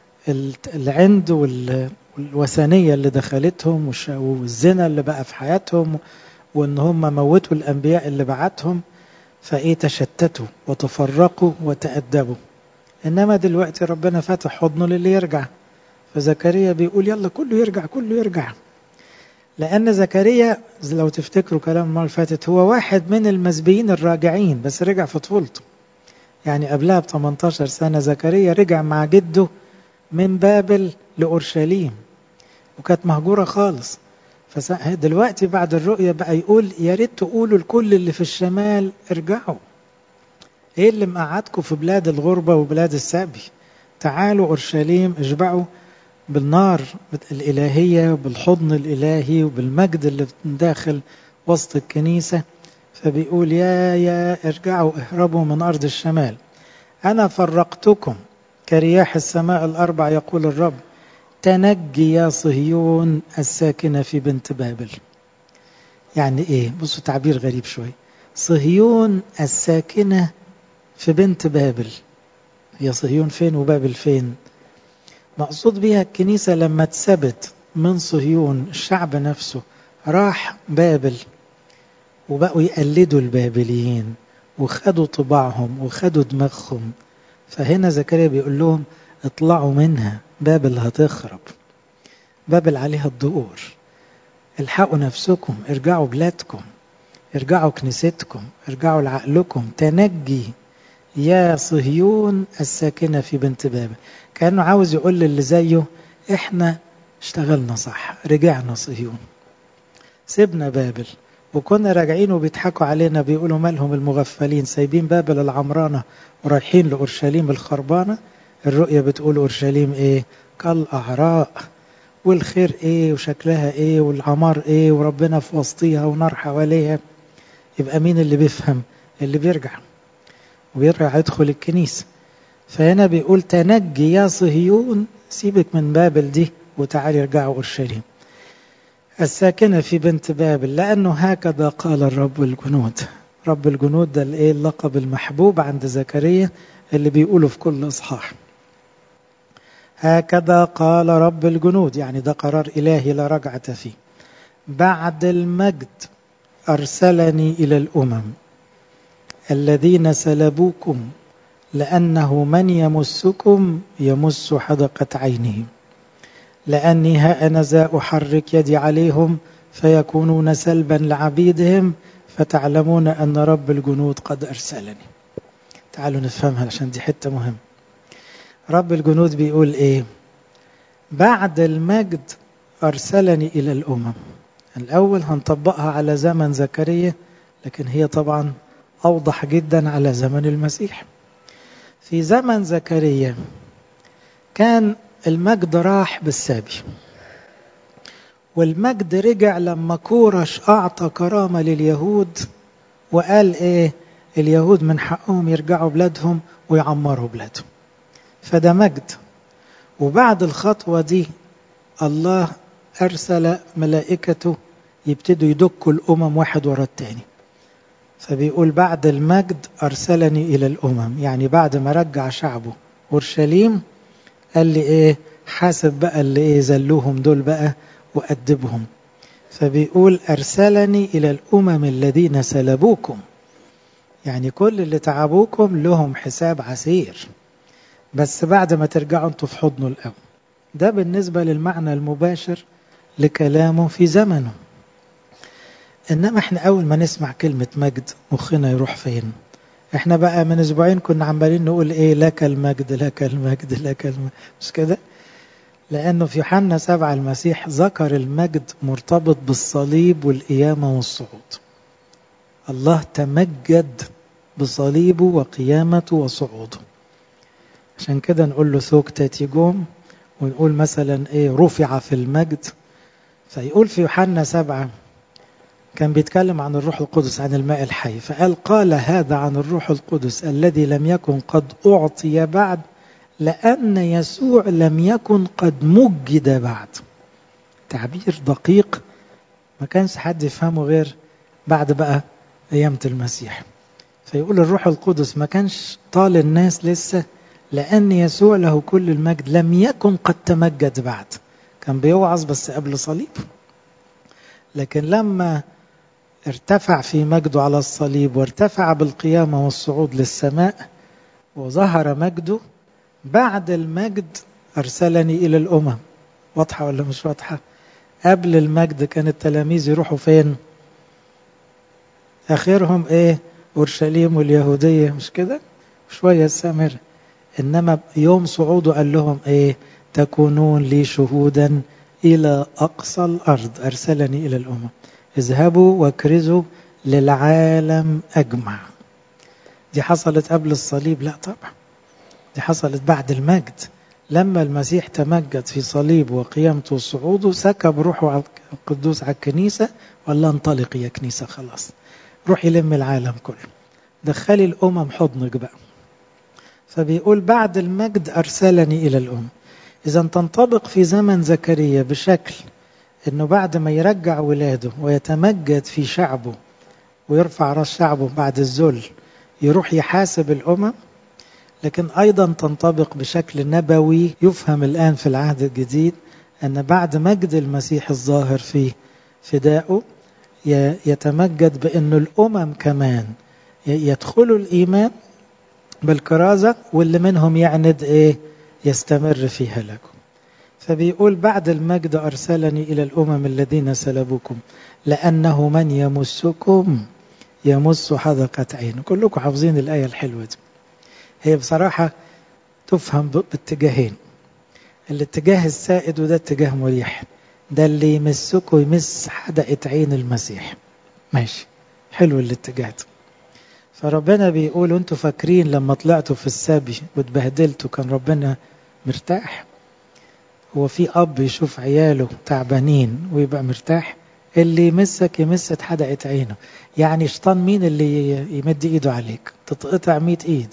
العند والوثنية اللي دخلتهم والزنا اللي بقى في حياتهم وان هم موتوا الانبياء اللي بعتهم فايه تشتتوا وتفرقوا وتأدبوا انما دلوقتي ربنا فاتح حضنه للي يرجع فزكريا بيقول يلا كله يرجع كله يرجع لان زكريا لو تفتكروا كلام المره اللي فاتت هو واحد من المسبيين الراجعين بس رجع في طفولته يعني قبلها ب 18 سنه زكريا رجع مع جده من بابل لاورشليم وكانت مهجوره خالص فدلوقتي بعد الرؤية بقى يقول يا ريت تقولوا لكل اللي في الشمال ارجعوا ايه اللي مقعدكم في بلاد الغربة وبلاد السبي تعالوا اورشليم اشبعوا بالنار الالهية وبالحضن الالهي وبالمجد اللي داخل وسط الكنيسة فبيقول يا يا ارجعوا اهربوا من ارض الشمال انا فرقتكم كرياح السماء الاربع يقول الرب تنجي يا صهيون الساكنة في بنت بابل يعني ايه بصوا تعبير غريب شوي صهيون الساكنة في بنت بابل هي صهيون فين وبابل فين مقصود بيها الكنيسة لما اتثبت من صهيون الشعب نفسه راح بابل وبقوا يقلدوا البابليين وخدوا طباعهم وخدوا دماغهم فهنا زكريا بيقول لهم اطلعوا منها بابل هتخرب بابل عليها الدور الحقوا نفسكم ارجعوا بلادكم ارجعوا كنيستكم ارجعوا لعقلكم تنجي يا صهيون الساكنة في بنت بابل كأنه عاوز يقول للي زيه احنا اشتغلنا صح رجعنا صهيون سيبنا بابل وكنا راجعين وبيضحكوا علينا بيقولوا مالهم المغفلين سايبين بابل العمرانة ورايحين لأورشليم الخربانة الرؤية بتقول أورشليم إيه كالأعراء والخير إيه وشكلها إيه والعمار إيه وربنا في وسطيها ونار حواليها يبقى مين اللي بيفهم اللي بيرجع وبيرجع يدخل الكنيسة فهنا بيقول تنجي يا صهيون سيبك من بابل دي وتعالي ارجعوا أورشليم الساكنة في بنت بابل لأنه هكذا قال الرب الجنود رب الجنود ده الايه اللقب المحبوب عند زكريا اللي بيقوله في كل اصحاح هكذا قال رب الجنود يعني ده قرار إلهي لا رجعة فيه بعد المجد أرسلني إلى الأمم الذين سلبوكم لأنه من يمسكم يمس حدقة عينه لأني ها أنا ذا أحرك يدي عليهم فيكونون سلبا لعبيدهم فتعلمون أن رب الجنود قد أرسلني تعالوا نفهمها عشان دي حتة مهمة رب الجنود بيقول إيه بعد المجد أرسلني إلى الأمم الأول هنطبقها على زمن زكريا لكن هي طبعا أوضح جدا على زمن المسيح في زمن زكريا كان المجد راح بالسابي والمجد رجع لما كورش أعطى كرامة لليهود وقال إيه اليهود من حقهم يرجعوا بلادهم ويعمروا بلادهم فده مجد وبعد الخطوة دي الله أرسل ملائكته يبتدوا يدكوا الأمم واحد ورا التاني فبيقول بعد المجد أرسلني إلى الأمم يعني بعد ما رجع شعبه أورشليم قال لي إيه حاسب بقى اللي إيه زلوهم دول بقى وأدبهم فبيقول أرسلني إلى الأمم الذين سلبوكم يعني كل اللي تعبوكم لهم حساب عسير بس بعد ما ترجعوا انتوا في حضنه الأول ده بالنسبة للمعنى المباشر لكلامه في زمنه إنما احنا أول ما نسمع كلمة مجد مخنا يروح فين احنا بقى من اسبوعين كنا عمالين نقول ايه لك المجد لك المجد لك المجد مش كده لأنه في يوحنا سبعة المسيح ذكر المجد مرتبط بالصليب والقيامة والصعود الله تمجد بصليبه وقيامته وصعوده عشان كده نقول له ثوك تاتيجوم ونقول مثلا ايه رفع في المجد فيقول في يوحنا سبعة كان بيتكلم عن الروح القدس عن الماء الحي فقال قال هذا عن الروح القدس الذي لم يكن قد أعطي بعد لأن يسوع لم يكن قد مجد بعد تعبير دقيق ما كانش حد يفهمه غير بعد بقى أيامة المسيح فيقول الروح القدس ما كانش طال الناس لسه لأن يسوع له كل المجد لم يكن قد تمجد بعد كان بيوعظ بس قبل صليب لكن لما ارتفع في مجده على الصليب وارتفع بالقيامة والصعود للسماء وظهر مجده بعد المجد أرسلني إلى الأمم واضحة ولا مش واضحة قبل المجد كان التلاميذ يروحوا فين آخرهم إيه أورشليم واليهودية مش كده شوية السامر إنما يوم صعوده قال لهم إيه تكونون لي شهودا إلى أقصى الأرض أرسلني إلى الأمم اذهبوا واكرزوا للعالم أجمع دي حصلت قبل الصليب لا طبعا دي حصلت بعد المجد لما المسيح تمجد في صليب وقيامته وصعوده سكب روحه القدوس على الكنيسة وقال لها انطلقي يا كنيسة خلاص روح يلم العالم كله دخلي الأمم حضنك بقى فبيقول بعد المجد أرسلني إلى الأمم إذا تنطبق في زمن زكريا بشكل أنه بعد ما يرجع ولاده ويتمجد في شعبه ويرفع راس شعبه بعد الذل يروح يحاسب الأمم لكن أيضا تنطبق بشكل نبوي يفهم الآن في العهد الجديد أن بعد مجد المسيح الظاهر في فدائه يتمجد بأن الأمم كمان يدخلوا الإيمان بالكرازة واللي منهم يعند إيه يستمر في هلاكه فبيقول بعد المجد أرسلني إلى الأمم الذين سلبوكم لأنه من يمسكم يمس حدقة عين كلكم حافظين الآية الحلوة دي هي بصراحة تفهم باتجاهين الاتجاه السائد وده اتجاه مريح ده اللي يمسكه يمس حدقة عين المسيح ماشي حلو الاتجاه ده فربنا بيقول انتوا فاكرين لما طلعتوا في السبي واتبهدلتوا كان ربنا مرتاح هو في اب يشوف عياله تعبانين ويبقى مرتاح اللي يمسك يمس اتحدقت عينه يعني شيطان مين اللي يمد ايده عليك تتقطع مية ايد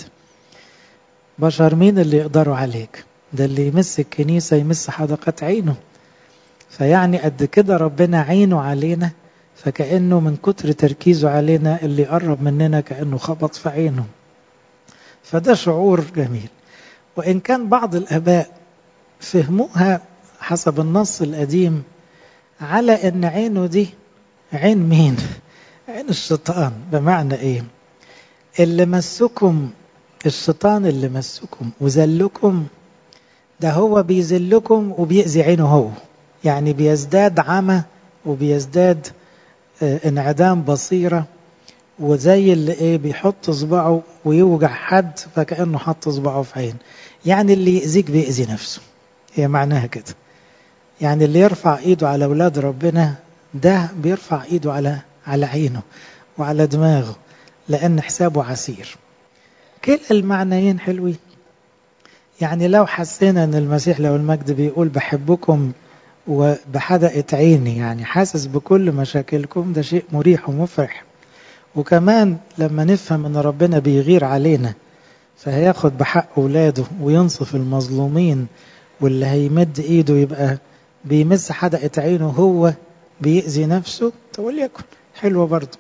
بشر مين اللي يقدروا عليك ده اللي يمس الكنيسة يمس حدقة عينه فيعني قد كده ربنا عينه علينا فكأنه من كتر تركيزه علينا اللي يقرب مننا كأنه خبط في عينه فده شعور جميل وإن كان بعض الآباء فهموها حسب النص القديم على ان عينه دي عين مين عين الشيطان بمعنى ايه اللي مسكم الشيطان اللي مسكم وذلكم ده هو بيذلكم وبيأذي عينه هو يعني بيزداد عمى وبيزداد انعدام بصيرة وزي اللي ايه بيحط صباعه ويوجع حد فكأنه حط صباعه في عين يعني اللي يأذيك بيأذي نفسه هي معناها كده يعني اللي يرفع ايده على اولاد ربنا ده بيرفع ايده على على عينه وعلى دماغه لان حسابه عسير كلا المعنيين حلوين يعني لو حسينا ان المسيح لو المجد بيقول بحبكم وبحدقة عيني يعني حاسس بكل مشاكلكم ده شيء مريح ومفرح وكمان لما نفهم ان ربنا بيغير علينا فهياخد بحق اولاده وينصف المظلومين واللي هيمد ايده يبقى بيمس حدقة عينه هو بيأذي نفسه تقول يكن حلوة برضه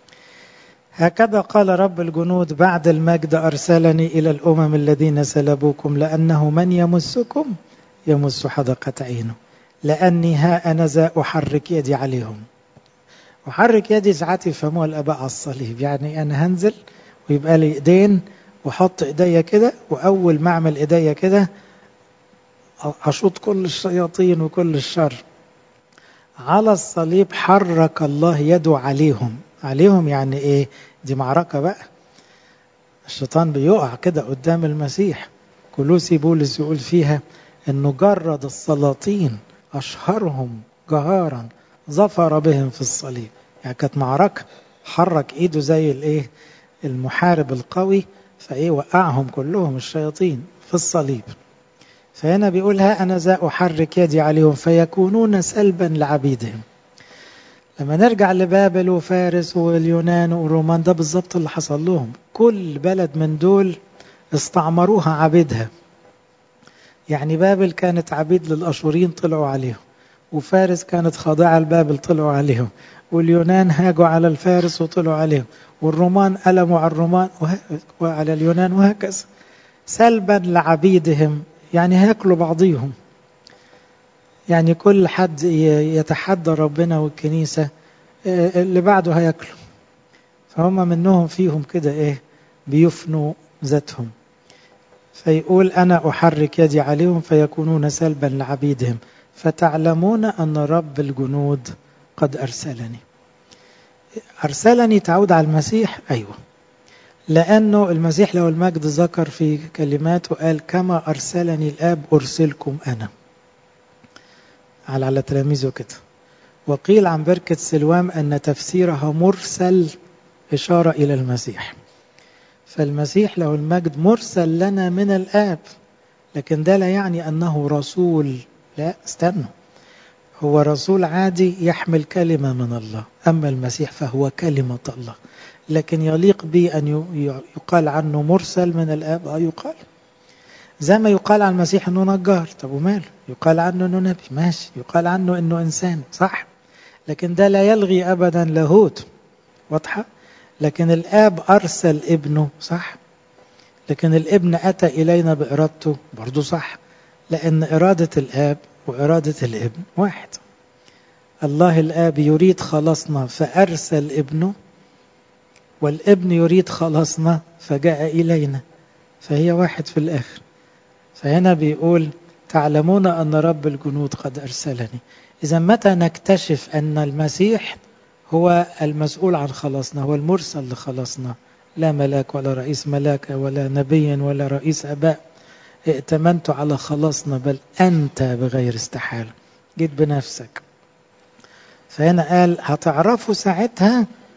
هكذا قال رب الجنود بعد المجد أرسلني إلى الأمم الذين سلبوكم لأنه من يمسكم يمس حدقة عينه لأني ها أنا ذا أحرك يدي عليهم أحرك يدي ساعات يفهموها الآباء على الصليب يعني أنا هنزل ويبقى لي إيدين وأحط إيديا كده وأول ما أعمل إيديا كده أشوط كل الشياطين وكل الشر على الصليب حرك الله يده عليهم عليهم يعني ايه دي معركة بقى الشيطان بيقع كده قدام المسيح كلوسي بولس يقول فيها انه جرد السلاطين اشهرهم جهارا ظفر بهم في الصليب يعني كانت معركة حرك ايده زي الايه المحارب القوي فايه وقعهم كلهم الشياطين في الصليب فهنا بيقول ها أنا ذا أحرك يدي عليهم فيكونون سلبا لعبيدهم لما نرجع لبابل وفارس واليونان والرومان ده بالظبط اللي حصل لهم كل بلد من دول استعمروها عبيدها يعني بابل كانت عبيد للأشورين طلعوا عليهم وفارس كانت خاضعة لبابل طلعوا عليهم واليونان هاجوا على الفارس وطلعوا عليهم والرومان ألموا على الرومان وعلى اليونان وهكذا سلبا لعبيدهم يعني هياكلوا بعضيهم يعني كل حد يتحدى ربنا والكنيسة اللي بعده هياكلوا فهم منهم فيهم كده ايه بيفنوا ذاتهم فيقول أنا أحرك يدي عليهم فيكونون سلبا لعبيدهم فتعلمون أن رب الجنود قد أرسلني أرسلني تعود على المسيح أيوه لأنه المسيح له المجد ذكر في كلماته قال كما أرسلني الآب أرسلكم أنا على على تلاميذه كده وقيل عن بركة سلوام أن تفسيرها مرسل إشارة إلى المسيح فالمسيح له المجد مرسل لنا من الآب لكن ده لا يعني أنه رسول لا استنوا هو رسول عادي يحمل كلمة من الله أما المسيح فهو كلمة الله لكن يليق به أن يقال عنه مرسل من الآب أو يقال زي ما يقال عن المسيح أنه نجار طب وماله يقال عنه أنه نبي ماشي يقال عنه أنه إنسان صح لكن ده لا يلغي أبدا لاهوت واضحة لكن الآب أرسل ابنه صح لكن الابن أتى إلينا بإرادته برضو صح لأن إرادة الآب وإرادة الابن واحد الله الآب يريد خلاصنا فأرسل ابنه والابن يريد خلاصنا فجاء إلينا فهي واحد في الآخر فهنا بيقول تعلمون أن رب الجنود قد أرسلني إذا متى نكتشف أن المسيح هو المسؤول عن خلاصنا هو المرسل لخلاصنا لا ملاك ولا رئيس ملاك ولا نبي ولا رئيس أباء ائتمنت على خلاصنا بل أنت بغير استحالة جيت بنفسك فهنا قال هتعرفوا ساعتها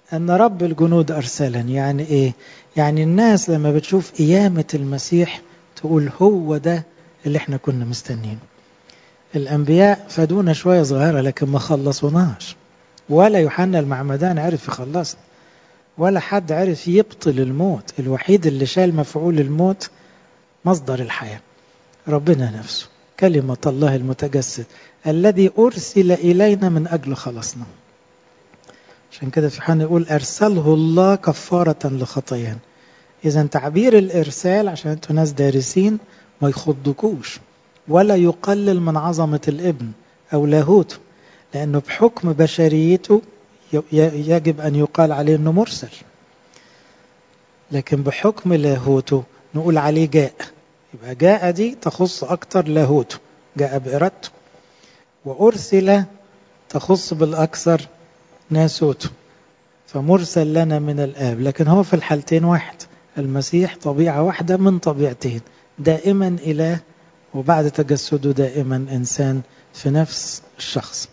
أن رب الجنود أرسلني يعني إيه؟ يعني الناس لما بتشوف قيامة المسيح تقول هو ده اللي احنا كنا مستنيين الأنبياء فادونا شوية صغيرة لكن ما خلصوناش ولا يوحنا المعمدان عرف يخلصنا ولا حد عرف يبطل الموت الوحيد اللي شال مفعول الموت مصدر الحياة ربنا نفسه كلمة الله المتجسد الذي أرسل إلينا من أجل خلصنا عشان كده في حين يقول أرسله الله كفارة لخطايانا إذا تعبير الإرسال عشان أنتوا ناس دارسين ما يخضكوش ولا يقلل من عظمة الابن أو لاهوته لأنه بحكم بشريته يجب أن يقال عليه أنه مرسل لكن بحكم لاهوته نقول عليه جاء يبقى جاء دي تخص أكتر لاهوته جاء بإرادته وأرسل تخص بالأكثر ناسوته فمرسل لنا من الآب لكن هو في الحالتين واحد المسيح طبيعة واحدة من طبيعتين دائما إله وبعد تجسده دائما إنسان في نفس الشخص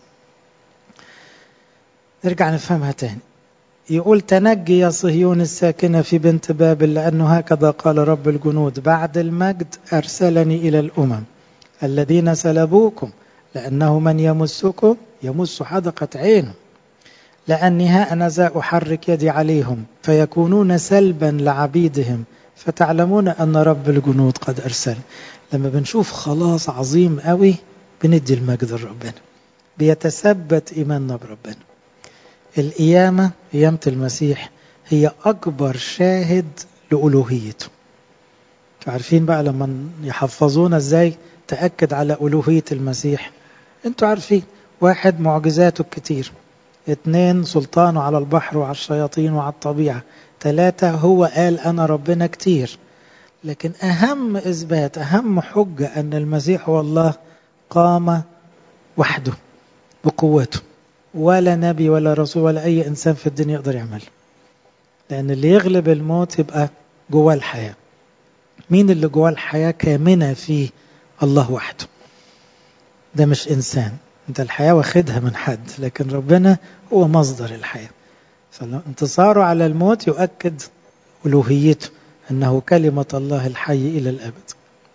نرجع نفهمها تاني يقول تنجي يا صهيون الساكنة في بنت بابل لأنه هكذا قال رب الجنود بعد المجد أرسلني إلى الأمم الذين سلبوكم لأنه من يمسكم يمس حدقة عينه لأني ها أنا ذا أحرك يدي عليهم فيكونون سلبا لعبيدهم فتعلمون أن رب الجنود قد أرسل لما بنشوف خلاص عظيم قوي بندي المجد لربنا بيتثبت إيماننا بربنا القيامة قيامة المسيح هي أكبر شاهد لألوهيته عارفين بقى لما يحفظونا ازاي تأكد على ألوهية المسيح انتوا عارفين واحد معجزاته كتير اثنين سلطانه على البحر وعلى الشياطين وعلى الطبيعة ثلاثة هو قال أنا ربنا كتير لكن أهم إثبات أهم حجة أن المسيح هو الله قام وحده بقوته ولا نبي ولا رسول ولا أي إنسان في الدنيا يقدر يعمل لأن اللي يغلب الموت يبقى جواه الحياة مين اللي جواه الحياة كامنة فيه الله وحده ده مش إنسان انت الحياة واخدها من حد لكن ربنا هو مصدر الحياة فانتصاره على الموت يؤكد ألوهيته أنه كلمة الله الحي إلى الأبد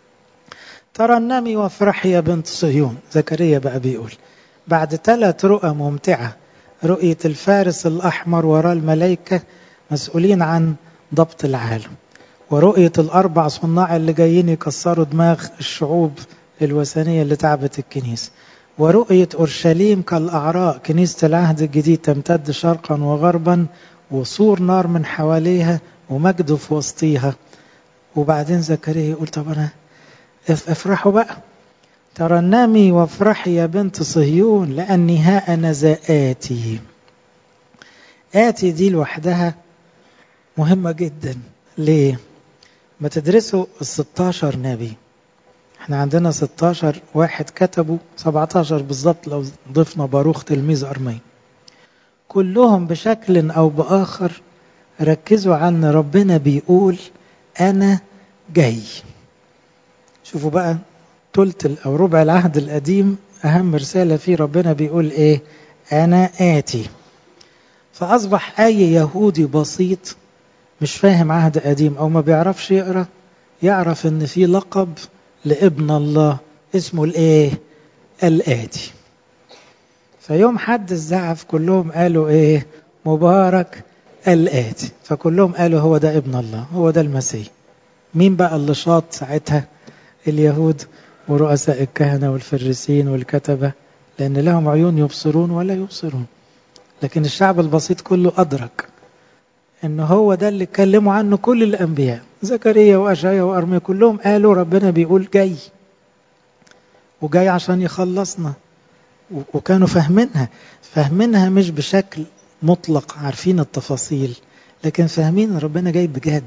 ترنمي وافرحي يا بنت صهيون زكريا بقى بيقول بعد ثلاث رؤى ممتعة رؤية الفارس الأحمر وراء الملائكة مسؤولين عن ضبط العالم ورؤية الأربع صناع اللي جايين يكسروا دماغ الشعوب الوثنية اللي تعبت الكنيسة ورؤية أورشليم كالأعراء كنيسة العهد الجديد تمتد شرقا وغربا وصور نار من حواليها ومجد في وسطيها وبعدين زكريا يقول طب أنا افرحوا بقى ترنمي وافرحي يا بنت صهيون لأني ها أنا ذا آتي آتي دي لوحدها مهمة جدا ليه؟ ما تدرسوا ال 16 نبي احنا عندنا 16 واحد كتبوا 17 بالظبط لو ضفنا باروخ تلميذ أرمين كلهم بشكل أو بآخر ركزوا عن ربنا بيقول أنا جاي شوفوا بقى تلت أو ربع العهد القديم أهم رسالة فيه ربنا بيقول إيه أنا آتي فأصبح أي يهودي بسيط مش فاهم عهد قديم أو ما بيعرفش يقرأ يعرف إن في لقب لابن الله اسمه الإيه الآتي فيوم حد الزعف كلهم قالوا إيه مبارك الآتي فكلهم قالوا هو ده ابن الله هو ده المسيح مين بقى اللي شاط ساعتها اليهود ورؤساء الكهنة والفريسين والكتبة لأن لهم عيون يبصرون ولا يبصرون لكن الشعب البسيط كله أدرك إن هو ده اللي اتكلموا عنه كل الأنبياء زكريا وأشعيا وأرميا كلهم قالوا ربنا بيقول جاي وجاي عشان يخلصنا وكانوا فاهمينها فاهمينها مش بشكل مطلق عارفين التفاصيل لكن فاهمين ربنا جاي بجد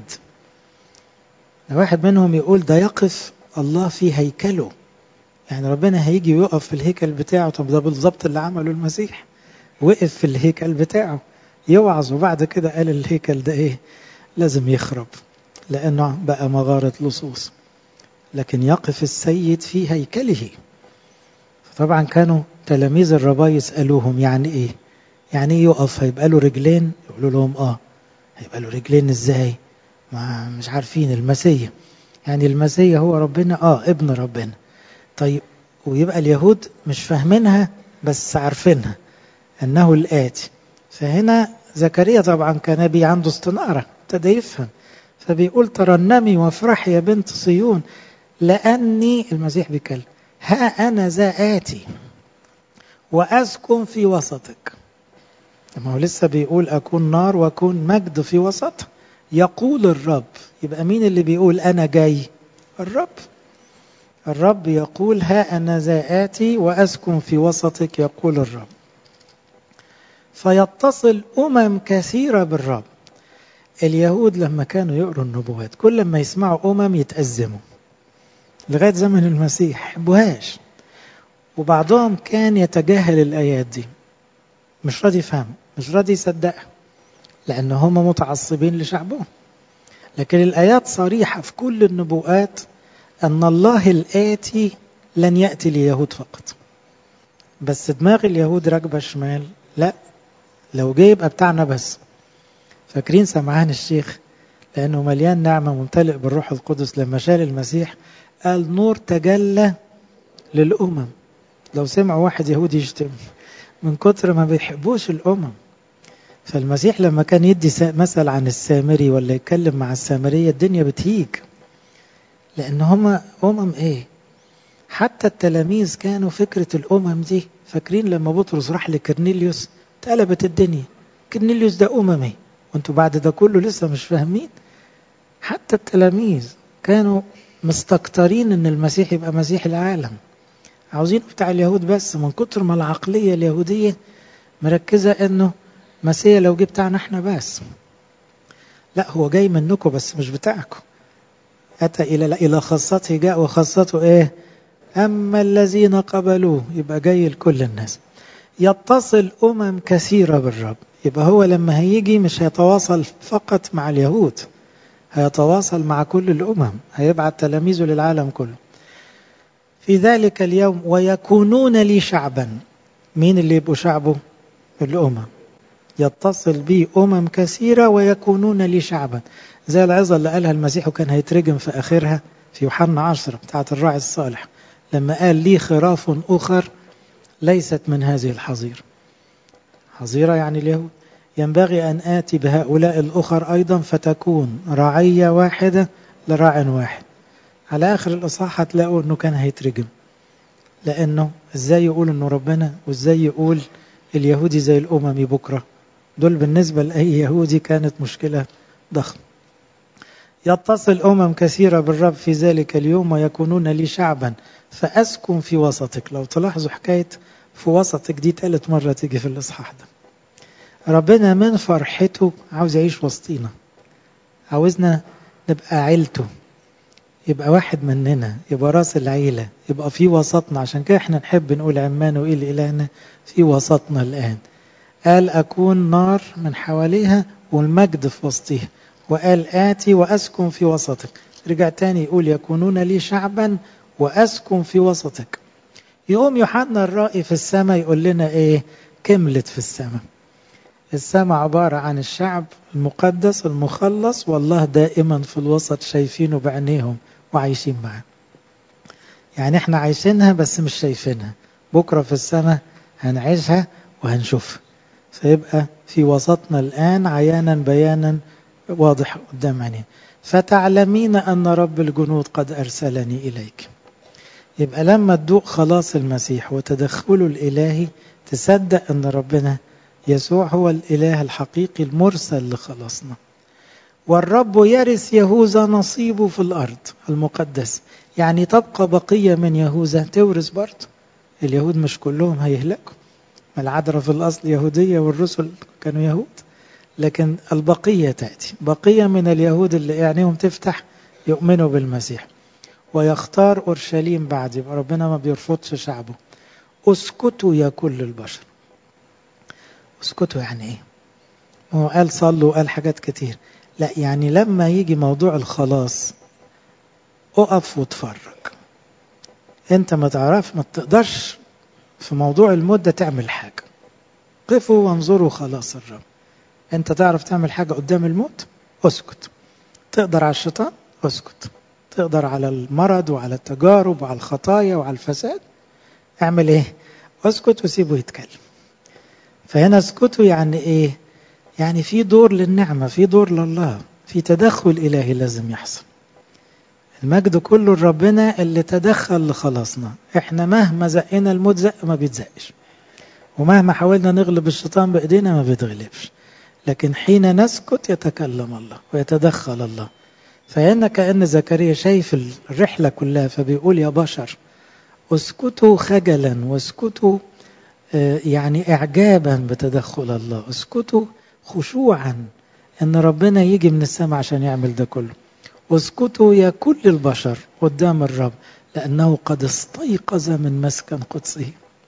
واحد منهم يقول ده يقف الله في هيكله يعني ربنا هيجي ويقف في الهيكل بتاعه طب ده بالظبط اللي عمله المسيح وقف في الهيكل بتاعه يوعظ وبعد كده قال الهيكل ده ايه لازم يخرب لانه بقى مغارة لصوص لكن يقف السيد في هيكله طبعا كانوا تلاميذ الربا يسألوهم يعني ايه يعني ايه يقف هيبقى له رجلين يقولوا لهم اه هيبقى له رجلين ازاي ما مش عارفين المسيح يعني المسيح هو ربنا اه ابن ربنا طيب ويبقى اليهود مش فاهمينها بس عارفينها انه الاتي فهنا زكريا طبعا كنبي عنده استنارة ابتدى يفهم فبيقول ترنمي وافرحي يا بنت صيون لأني المسيح بيكلم ها أنا ذا آتي وأسكن في وسطك ما هو لسه بيقول أكون نار وأكون مجد في وسط يقول الرب يبقى مين اللي بيقول أنا جاي الرب الرب يقول ها أنا ذا آتي وأسكن في وسطك يقول الرب فيتصل أمم كثيرة بالرب اليهود لما كانوا يقروا النبوات كل ما يسمعوا أمم يتأزموا لغاية زمن المسيح يحبوهاش وبعضهم كان يتجاهل الآيات دي مش راضي يفهم مش راضي يصدقها لأن هم متعصبين لشعبهم لكن الآيات صريحة في كل النبوءات أن الله الآتي لن يأتي ليهود فقط بس دماغ اليهود راكبة شمال لا لو جه يبقى بتاعنا بس فاكرين سمعان الشيخ لأنه مليان نعمة ممتلئ بالروح القدس لما شال المسيح قال نور تجلى للأمم لو سمعوا واحد يهودي يشتم من كتر ما بيحبوش الأمم فالمسيح لما كان يدي مثل عن السامري ولا يتكلم مع السامرية الدنيا بتهيج لأن هما أمم إيه حتى التلاميذ كانوا فكرة الأمم دي فاكرين لما بطرس راح لكرنيليوس اتقلبت الدنيا كرنيليوس ده أممي وانتوا بعد ده كله لسه مش فاهمين حتى التلاميذ كانوا مستكترين ان المسيح يبقى مسيح العالم عاوزين بتاع اليهود بس من كتر ما العقلية اليهودية مركزة انه مسيح لو جه بتاعنا احنا بس لا هو جاي منكم بس مش بتاعكم أتى إلى إلى خاصته جاء وخاصته إيه؟ أما الذين قبلوه يبقى جاي لكل الناس يتصل أمم كثيرة بالرب يبقى هو لما هيجي مش هيتواصل فقط مع اليهود هيتواصل مع كل الأمم هيبعت تلاميذه للعالم كله في ذلك اليوم ويكونون لي شعبا مين اللي يبقوا شعبه الأمم يتصل به أمم كثيرة ويكونون لي شعبا زي العظة اللي قالها المسيح وكان هيترجم في آخرها في يوحنا عشرة بتاعت الراعي الصالح لما قال لي خراف أخر ليست من هذه الحظيرة حظيرة يعني اليهود ينبغي أن آتي بهؤلاء الأخر أيضا فتكون رعية واحدة لراع واحد على آخر الإصحاح هتلاقوا أنه كان هيترجم لأنه إزاي يقول أنه ربنا وإزاي يقول اليهودي زي الأممي بكرة دول بالنسبة لأي يهودي كانت مشكلة ضخمة يتصل أمم كثيرة بالرب في ذلك اليوم ويكونون لي شعبا فأسكن في وسطك لو تلاحظوا حكاية في وسطك دي ثالث مرة تيجي في الإصحاح ده ربنا من فرحته عاوز يعيش وسطينا عاوزنا نبقى عيلته يبقى واحد مننا يبقى راس العيلة يبقى في وسطنا عشان كده احنا نحب نقول عمان وإيه إلهنا في وسطنا الآن قال أكون نار من حواليها والمجد في وسطها وقال آتي وأسكن في وسطك رجع تاني يقول يكونون لي شعبا وأسكن في وسطك يقوم يوحنا الرائي في السماء يقول لنا إيه كملت في السماء السماء عبارة عن الشعب المقدس المخلص والله دائما في الوسط شايفينه بعينيهم وعايشين معاه يعني احنا عايشينها بس مش شايفينها بكرة في السماء هنعيشها وهنشوفها فيبقى في وسطنا الآن عيانا بيانا واضح قدام عينينا فتعلمين أن رب الجنود قد أرسلني إليك يبقى لما تدوق خلاص المسيح وتدخله الإلهي تصدق أن ربنا يسوع هو الإله الحقيقي المرسل لخلاصنا والرب يرث يهوذا نصيبه في الأرض المقدس يعني تبقى بقية من يهوذا تورث برضه اليهود مش كلهم هيهلكوا ما العذراء في الأصل يهودية والرسل كانوا يهود لكن البقية تأتي بقية من اليهود اللي عينيهم تفتح يؤمنوا بالمسيح ويختار أورشليم بعد يبقى ربنا ما بيرفضش شعبه اسكتوا يا كل البشر اسكتوا يعني ايه هو قال صلوا وقال حاجات كتير لا يعني لما يجي موضوع الخلاص اقف واتفرج انت ما تعرف ما تقدرش في موضوع المدة تعمل حاجة قفوا وانظروا خلاص الرب انت تعرف تعمل حاجة قدام الموت اسكت تقدر على الشيطان اسكت تقدر على المرض وعلى التجارب وعلى الخطايا وعلى الفساد اعمل ايه اسكت وسيبه يتكلم فهنا اسكتوا يعني ايه يعني في دور للنعمة في دور لله في تدخل إلهي لازم يحصل المجد كله لربنا اللي تدخل لخلاصنا احنا مهما زقنا الموت زق ما بيتزقش ومهما حاولنا نغلب الشيطان بإيدينا ما بيتغلبش لكن حين نسكت يتكلم الله ويتدخل الله فهنا كأن زكريا شايف الرحلة كلها فبيقول يا بشر اسكتوا خجلا واسكتوا يعني إعجابا بتدخل الله اسكتوا خشوعا ان ربنا يجي من السماء عشان يعمل ده كله واسكتوا يا كل البشر قدام الرب لانه قد استيقظ من مسكن قدسه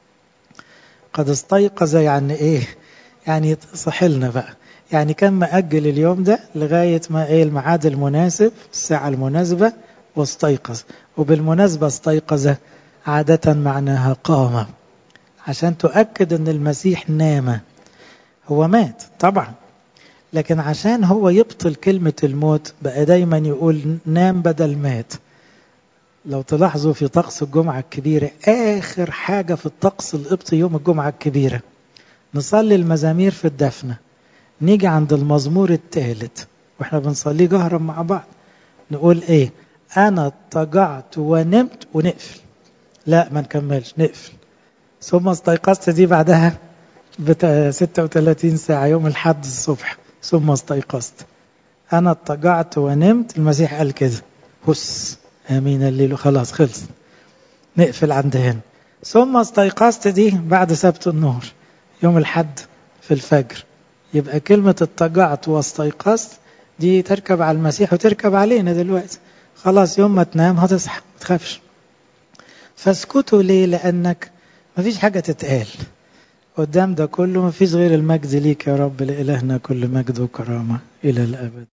قد استيقظ يعني ايه يعني صحلنا بقى يعني كان مأجل اليوم ده لغاية ما ايه الميعاد المناسب الساعة المناسبة واستيقظ وبالمناسبة استيقظ عادة معناها قام عشان تؤكد ان المسيح نام هو مات طبعا لكن عشان هو يبطل كلمة الموت بقى دايما يقول نام بدل مات لو تلاحظوا في طقس الجمعة الكبيرة آخر حاجة في الطقس القبطي يوم الجمعة الكبيرة نصلي المزامير في الدفنة نيجي عند المزمور الثالث واحنا بنصليه جهرا مع بعض نقول ايه انا اضطجعت ونمت ونقفل لا ما نكملش نقفل ثم استيقظت دي بعدها بتاع 36 ساعة يوم الحد الصبح ثم استيقظت أنا اضطجعت ونمت المسيح قال كده هس آمين الليل خلاص خلص نقفل عند هنا ثم استيقظت دي بعد سبت النور يوم الحد في الفجر يبقى كلمة اضطجعت واستيقظت دي تركب على المسيح وتركب علينا دلوقتي خلاص يوم ما تنام هتصحى ما تخافش فاسكتوا ليه لأنك مفيش حاجة تتقال قدام ده كله مفيش غير المجد ليك يا رب لإلهنا كل مجد وكرامة إلى الأبد